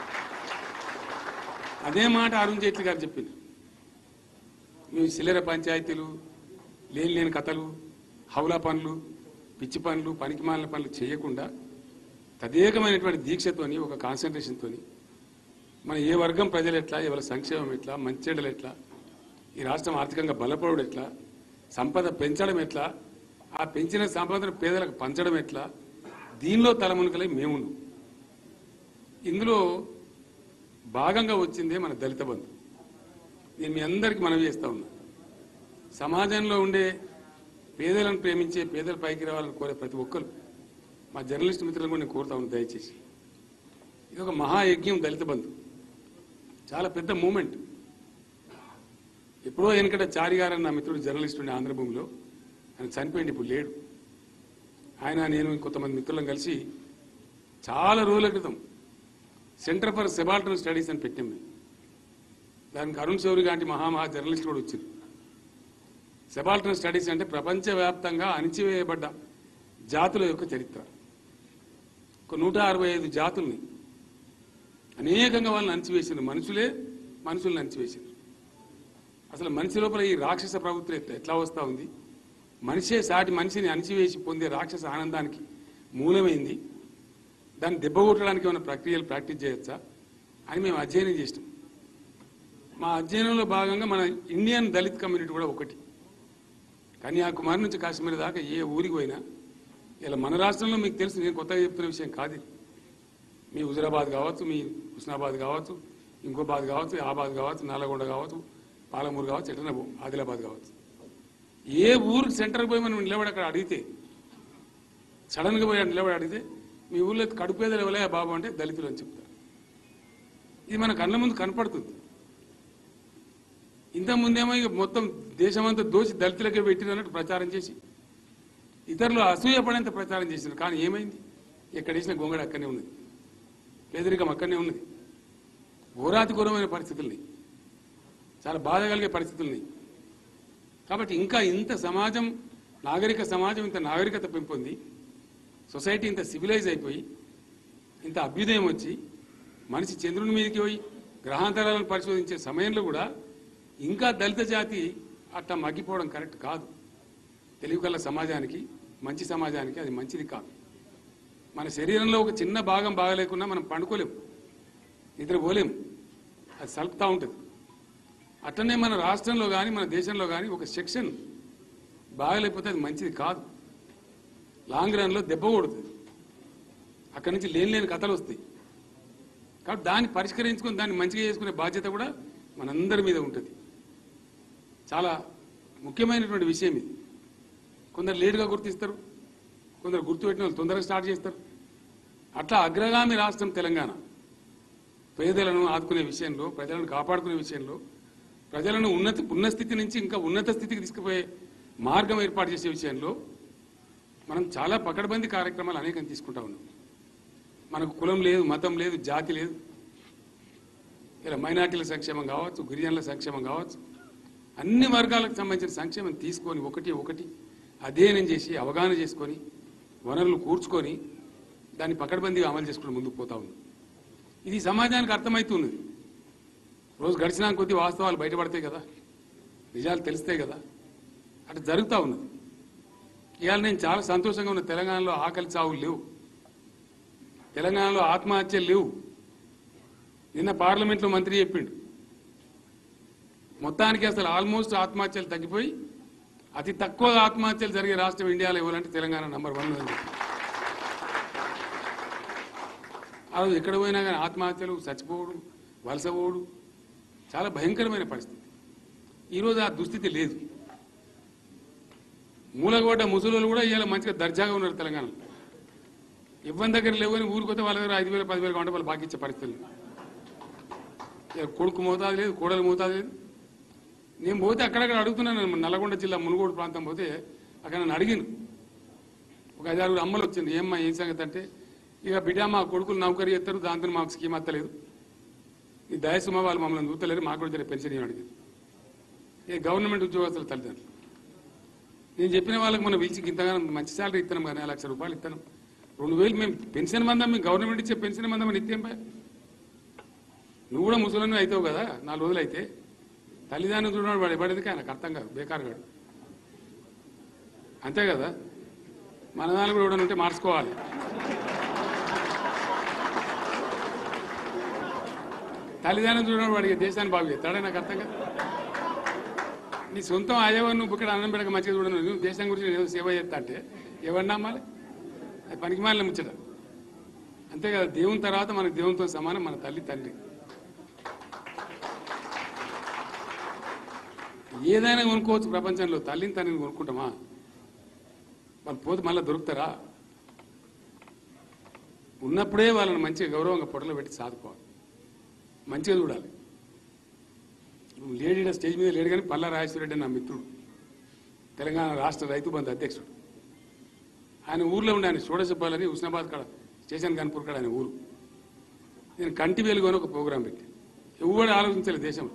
అదే మాట అరుణ్ జైట్లీ గారు చెప్పింది మేము చిల్లర పంచాయతీలు లేని లేని కథలు హౌలా పనులు పిచ్చి పనులు పనికిమాలిన పనులు చేయకుండా తదేకమైనటువంటి దీక్షతోని ఒక కాన్సన్ట్రేషన్తోని మన ఏ వర్గం ప్రజలు ఎట్లా ఎవరి సంక్షేమం ఎట్లా మంచెడలు ఎట్లా ఈ రాష్ట్రం ఆర్థికంగా బలపడడం ఎట్లా సంపద పెంచడం ఎట్లా ఆ పెంచిన సంపదను పేదలకు పంచడం ఎట్లా దీనిలో తలమునకలై మేమున్నాం ఇందులో భాగంగా వచ్చిందే మన దళిత బంధు నేను మీ అందరికీ మనవి చేస్తా ఉన్నా సమాజంలో ఉండే పేదలను ప్రేమించే పేదల పైకి రావాలని కోరే ప్రతి ఒక్కరు మా జర్నలిస్ట్ మిత్రులను కూడా నేను కోరుతా ఉన్నాను దయచేసి ఇది ఒక మహాయజ్ఞం దళిత బంధు చాలా పెద్ద మూమెంట్ ఎప్పుడో వెనకట చారి గారని నా మిత్రుడు జర్నలిస్ట్ ఉండే ఆంధ్రభూమిలో ఆయన చనిపోయింది ఇప్పుడు లేడు ఆయన నేను కొంతమంది మిత్రులను కలిసి చాలా రోజుల క్రితం సెంటర్ ఫర్ సెబాల్టన్ స్టడీస్ అని పెట్టాం మేము దానికి అరుణ్ శౌరి లాంటి మహామహా జర్నలిస్ట్ కూడా వచ్చారు సెబాల్టన్ స్టడీస్ అంటే ప్రపంచవ్యాప్తంగా అణిచివేయబడ్డ జాతుల యొక్క చరిత్ర ఒక నూట అరవై ఐదు జాతుల్ని అనేకంగా వాళ్ళని అణిచివేసిండ్రు మనుషులే మనుషుల్ని అణిచివేసిండ్రు అసలు మనిషి లోపల ఈ రాక్షస ప్రభుత్వం ఎట్లా- ఎట్లా వస్తూ ఉంది మనిషే సాటి మనిషిని అణిచివేసి పొందే రాక్షస ఆనందానికి మూలమైంది దాన్ని దెబ్బ కొట్టడానికి ఏమైనా ప్రక్రియలు ప్రాక్టీస్ చేయొచ్చా అని మేము అధ్యయనం చేసినాం మా అధ్యయనంలో భాగంగా మన ఇండియన్ దళిత్ కమ్యూనిటీ కూడా ఒకటి కన్యాకుమారి నుంచి కాశ్మీర్ దాకా ఏ ఊరికి పోయినా ఇలా మన రాష్ట్రంలో మీకు తెలుసు నేను కొత్తగా చెప్తున్న విషయం కాదు ఇది. మీ హుజరాబాద్ కావచ్చు మీ హుస్నాబాద్ కావచ్చు ఇంకో బాద్ కావచ్చు ఆబాద్ కావచ్చు నల్లగొండ కావచ్చు పాలమూరు కావచ్చు ఎట్లనే పో ఆదిలాబాద్ కావచ్చు ఏ ఊరికి సెంటర్కి పోయి మనం నిలబడి అక్కడ అడిగితే సడన్గా పోయి అక్కడ నిలబడి అడిగితే మీ ఊళ్ళో కడుపేదలు ఎవలే బాబు అంటే దళితులు అని చెప్తారు ఇది మన కళ్ళ ముందు కనపడుతుంది ఇంత ముందేమో ఇక మొత్తం దేశమంతా దోచి దళితులకే పెట్టినట్టు ప్రచారం చేసి ఇతరులు అసూయపడేంత ప్రచారం చేసినారు కానీ ఏమైంది ఎక్కడ వేసిన గొంగడ అక్కడనే ఉన్నది పేదరికం అక్కడనే ఉన్నది ఘోరాతి ఘోరమైన పరిస్థితుల్ని చాలా బాధ కలిగే పరిస్థితుల్ని కాబట్టి ఇంకా ఇంత సమాజం నాగరిక సమాజం ఇంత నాగరికత పెంపొంది సొసైటీ ఇంత సివిలైజ్ అయిపోయి ఇంత అభ్యుదయం వచ్చి మనిషి చంద్రుని మీదకి పోయి గ్రహాంతరాలను పరిశోధించే సమయంలో కూడా ఇంకా దళిత జాతి అట్లా మగ్గిపోవడం కరెక్ట్ కాదు తెలివికల్ల సమాజానికి మంచి సమాజానికి అది మంచిది కాదు మన శరీరంలో ఒక చిన్న భాగం బాగలేకున్నా మనం పండుకోలేము నిద్ర పోలేము అది సలుపుతూ ఉంటుంది అట్లనే మన రాష్ట్రంలో కానీ మన దేశంలో కానీ ఒక సెక్షన్ బాగలేకపోతే అది మంచిది కాదు లాంగ్ రన్లో దెబ్బ కొడుతుంది అక్కడి నుంచి లేని లేని కథలు వస్తాయి కాబట్టి దాన్ని పరిష్కరించుకొని దాన్ని మంచిగా చేసుకునే బాధ్యత కూడా మనందరి మీద ఉంటుంది చాలా ముఖ్యమైనటువంటి విషయం ఇది కొందరు లేటుగా గుర్తిస్తారు కొందరు గుర్తుపెట్టిన వాళ్ళు తొందరగా స్టార్ట్ చేస్తారు అట్లా అగ్రగామి రాష్ట్రం తెలంగాణ పేదలను ఆదుకునే విషయంలో ప్రజలను కాపాడుకునే విషయంలో ప్రజలను ఉన్నత ఉన్న స్థితి నుంచి ఇంకా ఉన్నత స్థితికి తీసుకుపోయే మార్గం ఏర్పాటు చేసే విషయంలో మనం చాలా పకడ్బందీ కార్యక్రమాలు అనేకం తీసుకుంటా ఉన్నాం మనకు కులం లేదు మతం లేదు జాతి లేదు ఇలా మైనార్టీల సంక్షేమం కావచ్చు గిరిజనుల సంక్షేమం కావచ్చు అన్ని వర్గాలకు సంబంధించిన సంక్షేమం తీసుకొని ఒకటి ఒకటి అధ్యయనం చేసి అవగాహన చేసుకొని వనరులు కూర్చుకొని దాన్ని పకడ్బందీగా అమలు చేసుకుని ముందుకు పోతా ఉంది ఇది సమాజానికి అర్థమవుతున్నది రోజు గడిచినా కొద్దీ వాస్తవాలు బయటపడతాయి కదా నిజాలు తెలుస్తాయి కదా అట్లా జరుగుతూ ఉన్నది ఇవాళ నేను చాలా సంతోషంగా ఉన్న తెలంగాణలో ఆకలి చావులు లేవు తెలంగాణలో ఆత్మహత్యలు లేవు నిన్న పార్లమెంట్లో మంత్రి చెప్పిండు మొత్తానికి అసలు ఆల్మోస్ట్ ఆత్మహత్యలు తగ్గిపోయి అతి తక్కువ ఆత్మహత్యలు జరిగే రాష్ట్రం ఇండియాలో ఇవ్వాలంటే తెలంగాణ నంబర్ వన్ అని చెప్పి ఆ రోజు ఎక్కడ పోయినా కానీ ఆత్మహత్యలు చచ్చిపోవడం వలస పోవడం చాలా భయంకరమైన పరిస్థితి ఈరోజు ఆ దుస్థితి లేదు మూలగొడ్డ ముసలోళ్ళు కూడా ఇవాళ మంచిగా దర్జాగా ఉన్నారు తెలంగాణలో ఇవ్వని దగ్గర లేవని ఊరికొస్తే వాళ్ళ దగ్గర ఐదు వేలు పదివేలు కావంటే వాళ్ళు బాగా ఇచ్చే పరిస్థితులు ఇక కొడుకు మోతాదు లేదు కోడలు మోతాదు లేదు నేను పోతే అక్కడక్కడ అడుగుతున్నాను నల్లగొండ జిల్లా మునుగోడు ప్రాంతం పోతే అక్కడ నన్ను అడిగిను ఒక ఐదారుగురు అమ్మలు వచ్చింది ఏమ్మా ఏం సంగతి అంటే ఇక బిడ్డ మా కొడుకులు నౌకరీ చేస్తారు దాంతో మాకు స్కీమ్ అత్తలేదు ఈ దయసుమ వాళ్ళు మమ్మల్ని చూస్తలేరు మాకు కూడా జర పెన్షన్ ఇవ్వండి అడిగింది ఇది గవర్నమెంట్ ఉద్యోగస్తుల తల్లిదండ్రులు నేను చెప్పిన వాళ్ళకి మనం పిలిచి ఇంతగానో మంచి శాలరీ ఇస్తున్నాం కానీ లక్ష రూపాయలు ఇస్తాను రెండు వేలు మేము పెన్షన్ మందం మేము గవర్నమెంట్ ఇచ్చే పెన్షన్ మందం అని ఇస్తేం పై నువ్వు కూడా ముసలిని అవుతావు కదా నాలుగు రోజులు అయితే తల్లిదండ్రులు చూడడం వాడు ఎవడేది ఆయనకు అర్థం కాదు బేకార్ కాడు అంతే కదా మన దాని కూడా ఎవడన్నా ఉంటే మార్చుకోవాలి తల్లిదండ్రులు చూడడం వాడికి దేశాన్ని బాగు చేస్తాడే నాకు అర్థం కాదు నీ సొంతం అయ్యేవాడు నువ్వు ఇక్కడ అన్నం పెడక మంచిగా చూడను నువ్వు దేశం గురించి నేను ఏదో సేవ చేస్తా అంటే ఎవరిని నమ్మాలి అది పనికి మాలిన ముచ్చట అంతే కదా దేవుని తర్వాత మనకు దేవునితో సమానం మన తల్లి తండ్రి ఏదైనా కొనుక్కోవచ్చు ప్రపంచంలో తల్లిని తండ్రిని కొనుక్కుంటామా వాళ్ళు పోతే మళ్ళీ దొరుకుతారా ఉన్నప్పుడే వాళ్ళని మంచిగా గౌరవంగా పొట్టలో పెట్టి సాదుకోవాలి మంచిగా చూడాలి ఇప్పుడు లేడీ ఈడ స్టేజ్ మీద లేడు కానీ పల్లా రాజేశ్వరరెడ్డి అని నా మిత్రుడు తెలంగాణ రాష్ట్ర రైతు బంధు అధ్యక్షుడు ఆయన ఊర్లో ఉండే ఆయన షోడశప్పాలని హుస్నాబాద్ కాడ స్టేషన్ కన్పూర్ కాడ ఆయన ఊరు నేను కంటి వెలుగు అని ఒక ప్రోగ్రాం పెట్టి ఎవడు ఆలోచించలేదు దేశంలో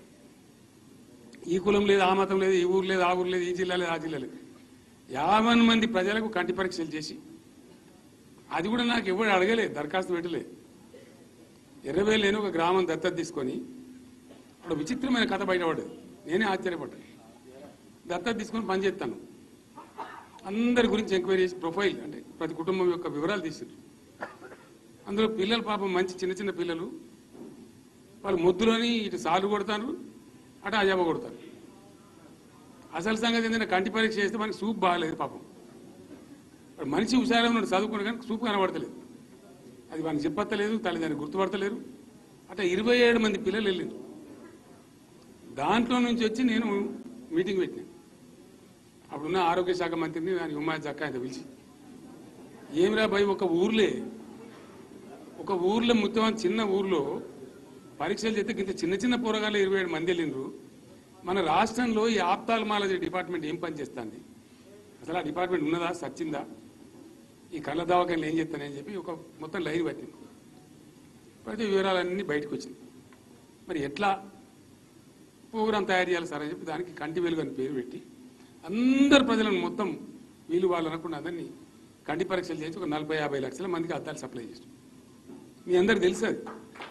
ఈ కులం లేదు ఆ మతం లేదు ఈ ఊరు లేదు ఆ ఊరు లేదు ఈ జిల్లా లేదు ఆ జిల్లా లేదు యాభై మంది ప్రజలకు కంటి పరీక్షలు చేసి అది కూడా నాకు ఎవడు అడగలేదు దరఖాస్తు పెట్టలేదు ఎర్రవేలు లేని ఒక గ్రామం దత్తత తీసుకొని అక్కడ విచిత్రమైన కథ బయటపడ్డది నేనే ఆశ్చర్యపడ్డాను దత్తత తీసుకొని పని చేస్తాను అందరి గురించి ఎంక్వైరీ చేసి ప్రొఫైల్ అంటే ప్రతి కుటుంబం యొక్క వివరాలు తీసిండ్రు అందులో పిల్లలు పాపం మంచి చిన్న చిన్న పిల్లలు వాళ్ళు ముద్దులోని ఇటు సాలు కొడతారు అటు అజాబ కొడతారు అసలు సంగతి ఏంటంటే కంటి పరీక్ష చేస్తే మనకి సూప్ బాగాలేదు పాపం వాడు మనిషి హుషారుగా ఉన్నాడు చదువుకున్నాడు కానీ సూప్ కనబడతలేదు అది వాడిని చెప్పత్తలేదు తల్లిదండ్రులు గుర్తుపడతలేరు అట్లా ఇరవై ఏడు మంది పిల్లలు వెళ్ళిండ్రు దాంట్లో నుంచి వచ్చి నేను మీటింగ్ పెట్టినా అప్పుడున్న ఆరోగ్య శాఖ మంత్రిని దాని ఉమాయత్ జక్క ఆయన పిలిచి ఏమిరా భయ్ ఒక ఊర్లే ఒక ఊర్లో మొత్తం చిన్న ఊర్లో పరీక్షలు చేస్తే ఇంత చిన్న చిన్న పోరగాళ్ళు ఇరవై ఏడు మంది వెళ్ళిండ్రు మన రాష్ట్రంలో ఈ ఆప్తాల్మాలజీ డిపార్ట్మెంట్ ఏం పని చేస్తుంది అసలు ఆ డిపార్ట్మెంట్ ఉన్నదా సచ్చిందా ఈ కళ్ళ దవాఖానలు ఏం చేస్తానని చెప్పి ఒక మొత్తం లైన్ పట్టింది పడితే వివరాలన్నీ బయటకు వచ్చింది మరి ఎట్లా ప్రోగ్రాం తయారు చేయాలి సార్ అని చెప్పి దానికి కంటి వెలుగు అని పేరు పెట్టి అందరు ప్రజలను మొత్తం వీళ్ళు వాళ్ళు అనకుండా అందరినీ కంటి పరీక్షలు చేసి ఒక నలభై యాభై లక్షల మందికి అద్దాలు సప్లై చేసాం మీ అందరికి తెలుసు అది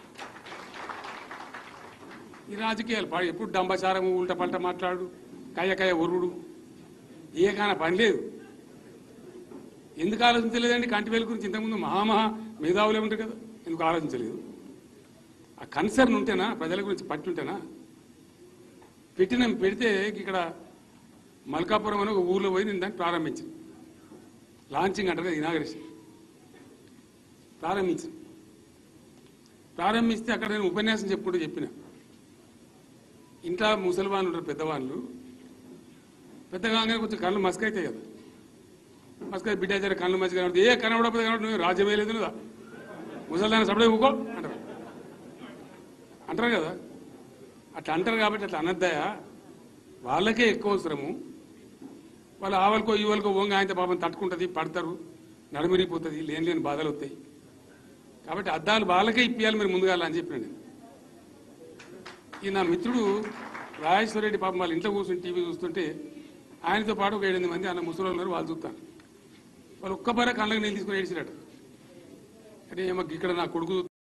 ఈ రాజకీయాలు పా- ఎప్పుడు డంబచారము ఉల్ట పల్ట మాట్లాడు కయ్య కయ్య ఒరుడు ఏ కాన పని లేదు ఎందుకు ఆలోచించలేదండి కంటి వెలుగు గురించి ఇంతకుముందు మహామహా మేధావులే ఉంటారు కదా ఎందుకు ఆలోచించలేదు ఆ కన్సర్న్ ఉంటేనా ప్రజల గురించి పట్టి ఉంటేనా పెట్టిన పెడితే ఇక్కడ మల్కాపురం అని ఒక ఊర్లో పోయి నేను దాన్ని ప్రారంభించాను లాంచింగ్ అంటారు కదా ఇనాగరేషన్ ప్రారంభించాను ప్రారంభిస్తే అక్కడ నేను ఉపన్యాసం చెప్పుకుంటూ చెప్పిన ఇంట్లో ముసలివాళ్ళు ఉంటారు పెద్దవాళ్ళు పెద్దగా కొంచెం కళ్ళు మస్క్ అవుతాయి కదా మస్క్ అయితే బిడ్డ జర కళ్ళు మస్క్ కనబడుతుంది ఏ కనబడకపోతే కనబడి నువ్వు రాజ్యమే లేదు కదా ముసలిదాన్ని సపడే ఊకో అంటారు అంటారు కదా అట్లా అంటారు కాబట్టి అట్లా అనద్దయా వాళ్ళకే ఎక్కువ అవసరము వాళ్ళు ఆవలకో ఈవలకో ఓంగా ఆయన పాపం తట్టుకుంటుంది పడతారు నడుమిరిగిపోతుంది లేని లేని బాధలు వస్తాయి కాబట్టి అద్దాలు వాళ్ళకే ఇప్పియాలి మీరు ముందుగా అని చెప్పిన నేను ఈ నా మిత్రుడు రాజేశ్వరరెడ్డి పాపం వాళ్ళ ఇంట్లో కూర్చుని టీవీ చూస్తుంటే ఆయనతో పాటు ఒక ఏడెనిమిది మంది అన్న ముసలి ఉన్నారు వాళ్ళు చూస్తాను వాళ్ళు ఒక్క పర కళ్ళకి నీళ్ళు తీసుకుని ఏడిచిరట అంటే ఏమో ఇక్కడ నా కొడుకు